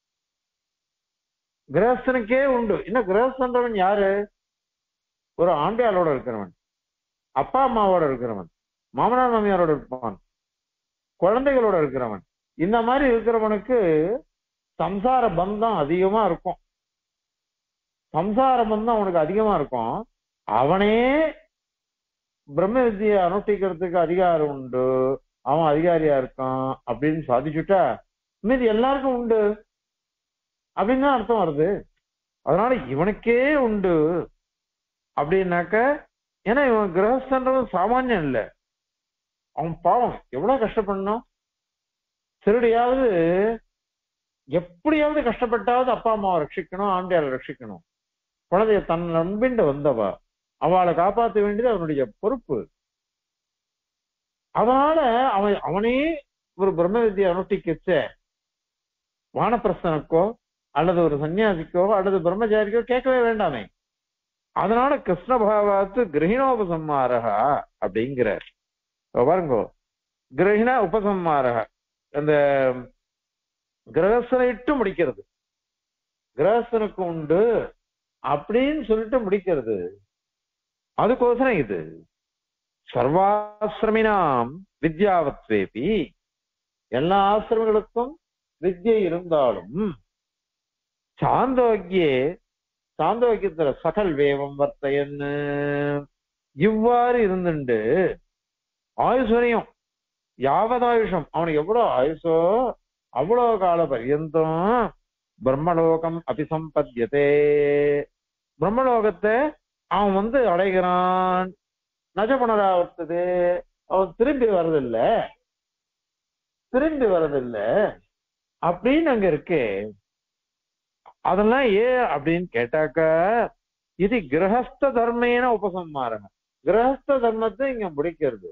கிரகஸ்தனுக்கே உண்டு இன்னும் கிரகஸ்தன்றவன் யாரு ஒரு ஆண்டியாளோட இருக்கிறவன் அப்பா அம்மாவோட இருக்கிறவன் மாமனார் மாமியாரோட இருப்பான் குழந்தைகளோட இருக்கிறவன் இந்த மாதிரி இருக்கிறவனுக்கு சம்சார பந்தம் அதிகமா இருக்கும் சம்சார பந்தம் அவனுக்கு அதிகமா இருக்கும் அவனே பிரம்ம வித்தியை அனுஷ்டிக்கிறதுக்கு அதிகாரம் உண்டு அவன் அதிகாரியா இருக்கான் அப்படின்னு சாதிச்சுட்டா மீதி எல்லாருக்கும் உண்டு அப்படின்னு தான் அர்த்தம் வருது அதனால இவனுக்கே உண்டு அப்படின்னாக்க ஏன்னா இவன் கிரகஸ்தன்றது சாமானியம் இல்லை அவன் பாவம் எவ்வளவு கஷ்டப்படணும் திருடியாவது எப்படியாவது கஷ்டப்பட்டாவது அப்பா அம்மாவை ரட்சிக்கணும் ஆண்டியாரை ரட்சிக்கணும் குழந்தைய தன் நம்பிண்டு வந்தவா அவளை காப்பாற்ற வேண்டியது அவனுடைய பொறுப்பு அதனால அவன் அவனே ஒரு பிரம்ம வித்தியை அனுஷ்டிக்கச்ச வானப்பிரசனுக்கோ அல்லது ஒரு சன்னியாசிக்கோ அல்லது பிரம்மச்சாரிக்கோ கேட்கவே வேண்டாமே அதனால கிருஷ்ண பாவாத்து கிரகிணோபசம்மாரகா அப்படிங்கிறார் பாருங்கோ கிரகிண உபசம்மாரக அந்த கிரகஸ்தனை இட்டு முடிக்கிறது கிரகஸ்தனுக்கு உண்டு அப்படின்னு சொல்லிட்டு முடிக்கிறது அதுக்கோசரம் இது சர்வாசிரமினாம் வித்யாவத்வேபி எல்லா ஆசிரமங்களுக்கும் வித்யை இருந்தாலும் சாந்தோக்கியே சாந்தோக்கியத்துல சகல் வேவம் வர்த்தையன்னு இவ்வாறு இருந்துண்டு ஆயுஸ்வரியம் யாவதாயுஷம் அவனுக்கு எவ்வளவு ஆயுசோ அவ்வளவு கால பர்யந்தம் பிரம்மலோகம் அபிசம்பத்தியதே பிரம்மலோகத்தை அவன் வந்து அடைகிறான் நஜ புனராவர்த்தது அவன் திரும்பி வர்றதில்ல திரும்பி வர்றதில்ல அப்படின்னு அங்க இருக்கு அதெல்லாம் ஏன் அப்படின்னு கேட்டாக்க இது கிரகஸ்த தர்மேன உபசம்மாரம் கிரகஸ்த தர்மத்தை இங்க முடிக்கிறது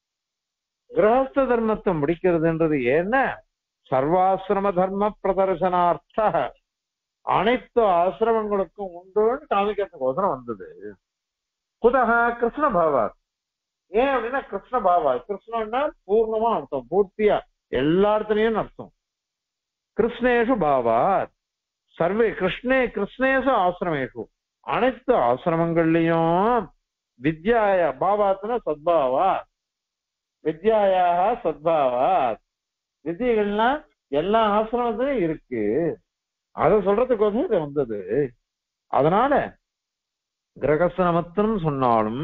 கிரகஸ்த தர்மத்தை முடிக்கிறதுன்றது ஏன்னா சர்வாசிரம தர்ம பிரதர்சனார்த்த அனைத்து ஆசிரமங்களுக்கும் உண்டுன்னு காமிக்கிறதுக்கோசரம் வந்தது குதக கிருஷ்ண பாவா ஏன் அப்படின்னா கிருஷ்ண பாவா கிருஷ்ணன்னா பூர்ணமா அர்த்தம் பூர்த்தியா எல்லா இடத்துலயும் அர்த்தம் கிருஷ்ணேஷு பாவாத் சர்வே கிருஷ்ணே கிருஷ்ணேஷு ஆசிரமேஷு அனைத்து ஆசிரமங்கள்லயும் வித்யாய பாவாத்னா சத்பாவா வித்யாயாக சத்பாவாத் வித்தியகள்லாம் எல்லா ஆசிரமத்திலும் இருக்கு அதை சொல்றதுக்கோசம் இது வந்தது அதனால கிரகஸ்தனமத்தம் சொன்னாலும்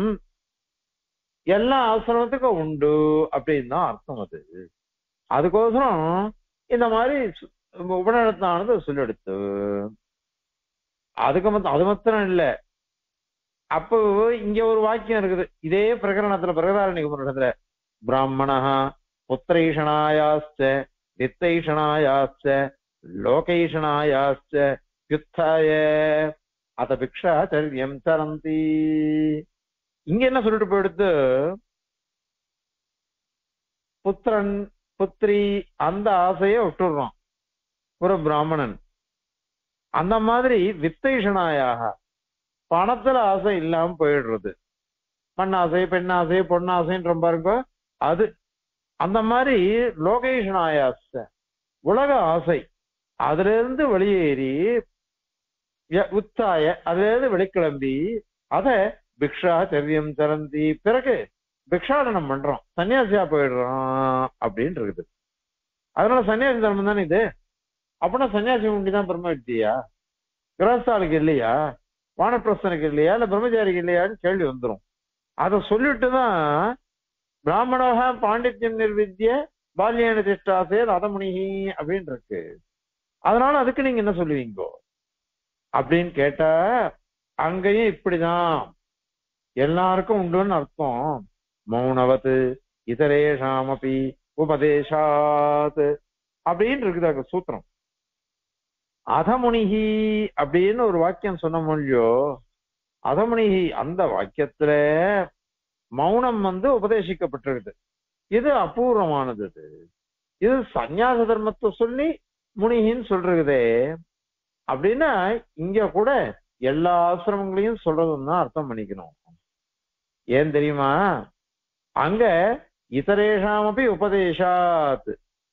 எல்லா ஆசிரமத்துக்கும் உண்டு அப்படின்னு தான் அர்த்தம் அது அதுக்கோசரம் இந்த மாதிரி உபநடத்தானது சொல்லெடுத்து அதுக்கு மொத்தம் அது மாத்திரம் இல்ல அப்போ இங்க ஒரு வாக்கியம் இருக்குது இதே பிரகரணத்துல பிரகதாரணிக புராணத்துல பிராமணா புத்திரைஷணாயாச்ச வித்தைஷணாயாச்ச லோகைஷணாயாச்ச யுத்தாய அத பிக்ஷாச்சரியம் சரந்தி இங்க என்ன சொல்லிட்டு போயிடுத்து புத்திரன் புத்திரி அந்த ஆசையை விட்டுடுறான் ஒரு பிராமணன் அந்த மாதிரி வித்தைஷனாயாக பணத்துல ஆசை இல்லாம போயிடுறது மண்ணாசை பெண்ணாசை பொன்னாசைன்ற பாருங்க அது அந்த மாதிரி லோகேஷனாயாச உலக ஆசை அதுல இருந்து வெளியேறி ய- உத்தாய அதுல இருந்து வெளிக்கிளம்பி அத பிக்ஷா சரியம் சரந்தி பிறகு பிக்ஷாடனம் பண்றோம் சன்னியாசியா போயிடுறோம் அப்படின்னு இருக்குது அதனால சன்னியாசி தர்மம் தானே இது அப்படின்னா சன்னியாசி உண்டிதான் பிரம்ம வித்தியா கிரகஸ்தாளுக்கு இல்லையா வானப்பிரஸ்தனுக்கு இல்லையா இல்ல பிரம்மச்சாரிக்கு இல்லையான்னு கேள்வி வந்துரும் அதை சொல்லிட்டு தான் பிராமணக பாண்டித்யம் நிர்வித்ய பால்யான திஷ்டாசே ரதமுனிகி அப்படின்னு இருக்கு அதனால அதுக்கு நீங்க என்ன சொல்லுவீங்கோ அப்படின்னு கேட்டா அங்கேயும் இப்படிதான் எல்லாருக்கும் உண்டுன்னு அர்த்தம் மௌனவத்து இதரேஷாமபி உபதேசாத் அப்படின்னு இருக்குது அங்க சூத்திரம் அதமுனிகி அப்படின்னு ஒரு வாக்கியம் சொன்ன மொழியோ அதமுனிகி அந்த வாக்கியத்துல மௌனம் வந்து உபதேசிக்கப்பட்டிருக்குது இது அபூர்வமானது இது இது சந்நியாச தர்மத்தை சொல்லி முனிகின்னு சொல்றதே அப்படின்னா இங்க கூட எல்லா ஆசிரமங்களையும் சொல்றதுன்னு தான் அர்த்தம் பண்ணிக்கணும் ஏன் தெரியுமா அங்க இதரேஷாமப்பி உபதேசாத்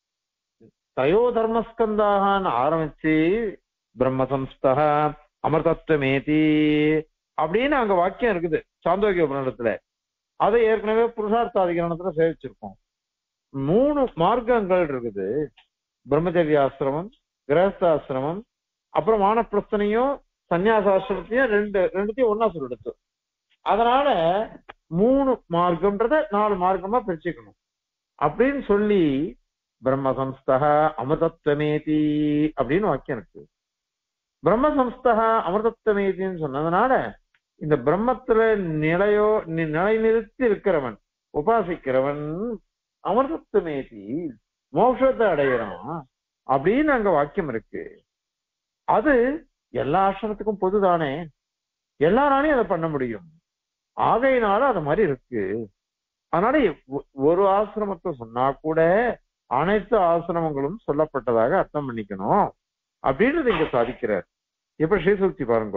தயோ தர்மஸ்கந்தாகான்னு ஆரம்பிச்சு பிரம்மசம்ஸ்தா அமிர்தத்வமேதி அப்படின்னு அங்க வாக்கியம் இருக்குது சாந்தோக்கிய உபநிடத்துல அதை ஏற்கனவே புருஷார்த்தாதிகரணத்துல சேவிச்சிருக்கோம் மூணு மார்க்கங்கள் இருக்குது பிரம்மச்சரியாசிரமம் கிரகஸ்தாசிரமம் அப்புறம் வானப்பிரஸ்தனையும் சன்னியாசாசிரமத்தையும் ரெண்டு ரெண்டுத்தையும் ஒன்னா சொல்லிடுச்சு அதனால மூணு மார்க்கம்ன்றத நாலு மார்க்கமா பிரிச்சுக்கணும் அப்படின்னு சொல்லி பிரம்மசம்ஸ்தா அமிர்தத்வமேதி அப்படின்னு வாக்கியம் இருக்கு பிரம்மசம்ஸ்தா அமிர்தத்வமேதின்னு சொன்னதுனால இந்த பிரம்மத்துல நிலையோ நி- நிலைநிறுத்தி இருக்கிறவன் உபாசிக்கிறவன் அமிர்தத்வமேதி மோட்சத்தை அடையிறான் அப்படின்னு அங்க வாக்கியம் இருக்கு அது எல்லா ஆசிரமத்துக்கும் பொதுதானே எல்லாராலையும் அதை பண்ண முடியும் ஆகையினால அது மாதிரி இருக்கு அதனால ஒ- ஒரு ஆசிரமத்தை சொன்னா கூட அனைத்து ஆசிரமங்களும் சொல்லப்பட்டதாக அர்த்தம் பண்ணிக்கணும் அப்படின்றது இங்க சாதிக்கிறார் இப்ப ஸ்ரீசூக்தி பாருங்க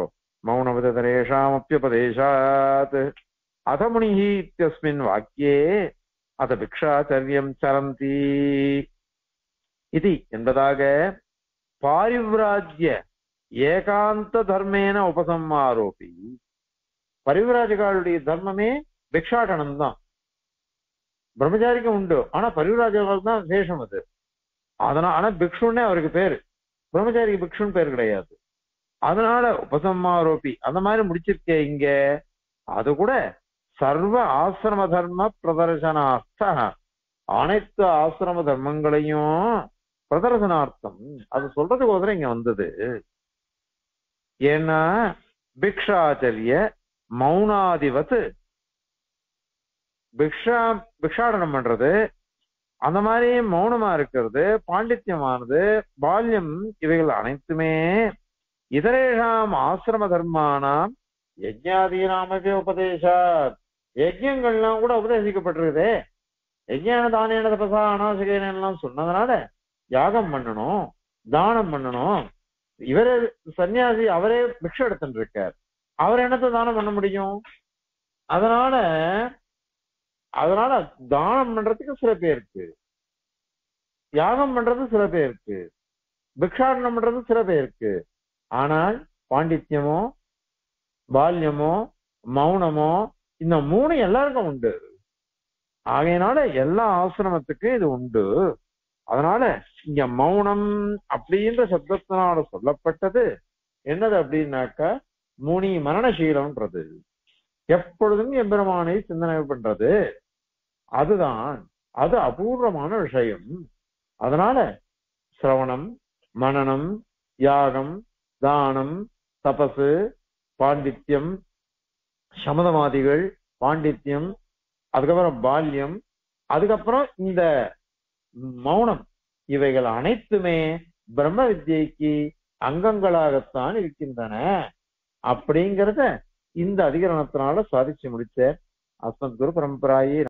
மௌனவதரேஷாமப்பியபதேசாத் அதமுனிஹி இத்தியஸ்மின் வாக்கியே அத பிக்ஷாச்சரியம் சரந்தி இது என்பதாக பாரிவ்ராஜ்ய ஏகாந்த தர்மேன உபசம்மாரோபி பரிவிராஜகாளுடைய தர்மமே பிக்ஷாடனம் தான் பிரம்மச்சாரிக்கும் உண்டு ஆனா பரிவிராஜகால் தான் விசேஷம் அது அதனால ஆனா பிக்ஷுன்னே அவருக்கு பேரு பிரம்மச்சாரிக்கு பிக்ஷுன்னு பேர் கிடையாது அதனால உபசம்மாரோபி அந்த மாதிரி முடிச்சிருக்கே இங்க அது கூட சர்வ ஆசிரம தர்ம பிரதர்சனார்த்த அனைத்து ஆசிரம தர்மங்களையும் பிரதர்சனார்த்தம் அது சொல்றதுக்கு இங்க வந்தது ஏன்னா பிக்ஷாச்சரிய மௌனாதிவத் பிக்ஷா பிக்ஷாடனம் பண்றது அந்த மாதிரி மௌனமா இருக்கிறது பாண்டித்யமானது பால்யம் இவைகள் அனைத்துமே இதரேஷாம் ஆசிரம தர்மானாம் யஜ்ஞாதீனாமவே உபதேசா யஜ்யங்கள்லாம் கூட உபதேசிக்கப்பட்டிருக்குதே யஜ்ஞான தானேன தபசா அனாசிகேன எல்லாம் சொன்னதுனால யாகம் பண்ணணும் தானம் பண்ணணும் இவரே சன்னியாசி அவரே பிக்ஷ எடுத்துட்டு இருக்கார் அவர் என்னத்தை தானம் பண்ண முடியும் அதனால அதனால தானம் பண்றதுக்கு சில பேர் இருக்கு யாகம் பண்றது சில பேர் இருக்கு பிக்ஷாடனம் பண்றது சில பேர் இருக்கு ஆனால் பாண்டித்யமோ பால்யமோ மௌனமோ இந்த மூணு எல்லாருக்கும் உண்டு ஆகையினால எல்லா ஆசிரமத்துக்கும் இது உண்டு அதனால இங்க மௌனம் அப்படின்ற சப்தத்தினால சொல்லப்பட்டது என்னது அப்படின்னாக்கா முனி மரணசீலம்ன்றது எப்பொழுதும் எம்பெருமானை சிந்தனை பண்றது அதுதான் அது அபூர்வமான விஷயம் அதனால சிரவணம் மனனம் யாகம் தானம் தபசு பாண்டித்யம் சமதமாதிகள் பாண்டித்யம் அதுக்கப்புறம் பால்யம் அதுக்கப்புறம் இந்த மௌனம் இவைகள் அனைத்துமே பிரம்ம வித்யைக்கு அங்கங்களாகத்தான் இருக்கின்றன அப்படிங்கறத இந்த அதிகரணத்தினால சாதிச்சு முடிச்ச அஸ்மத் குரு பரம்பராயே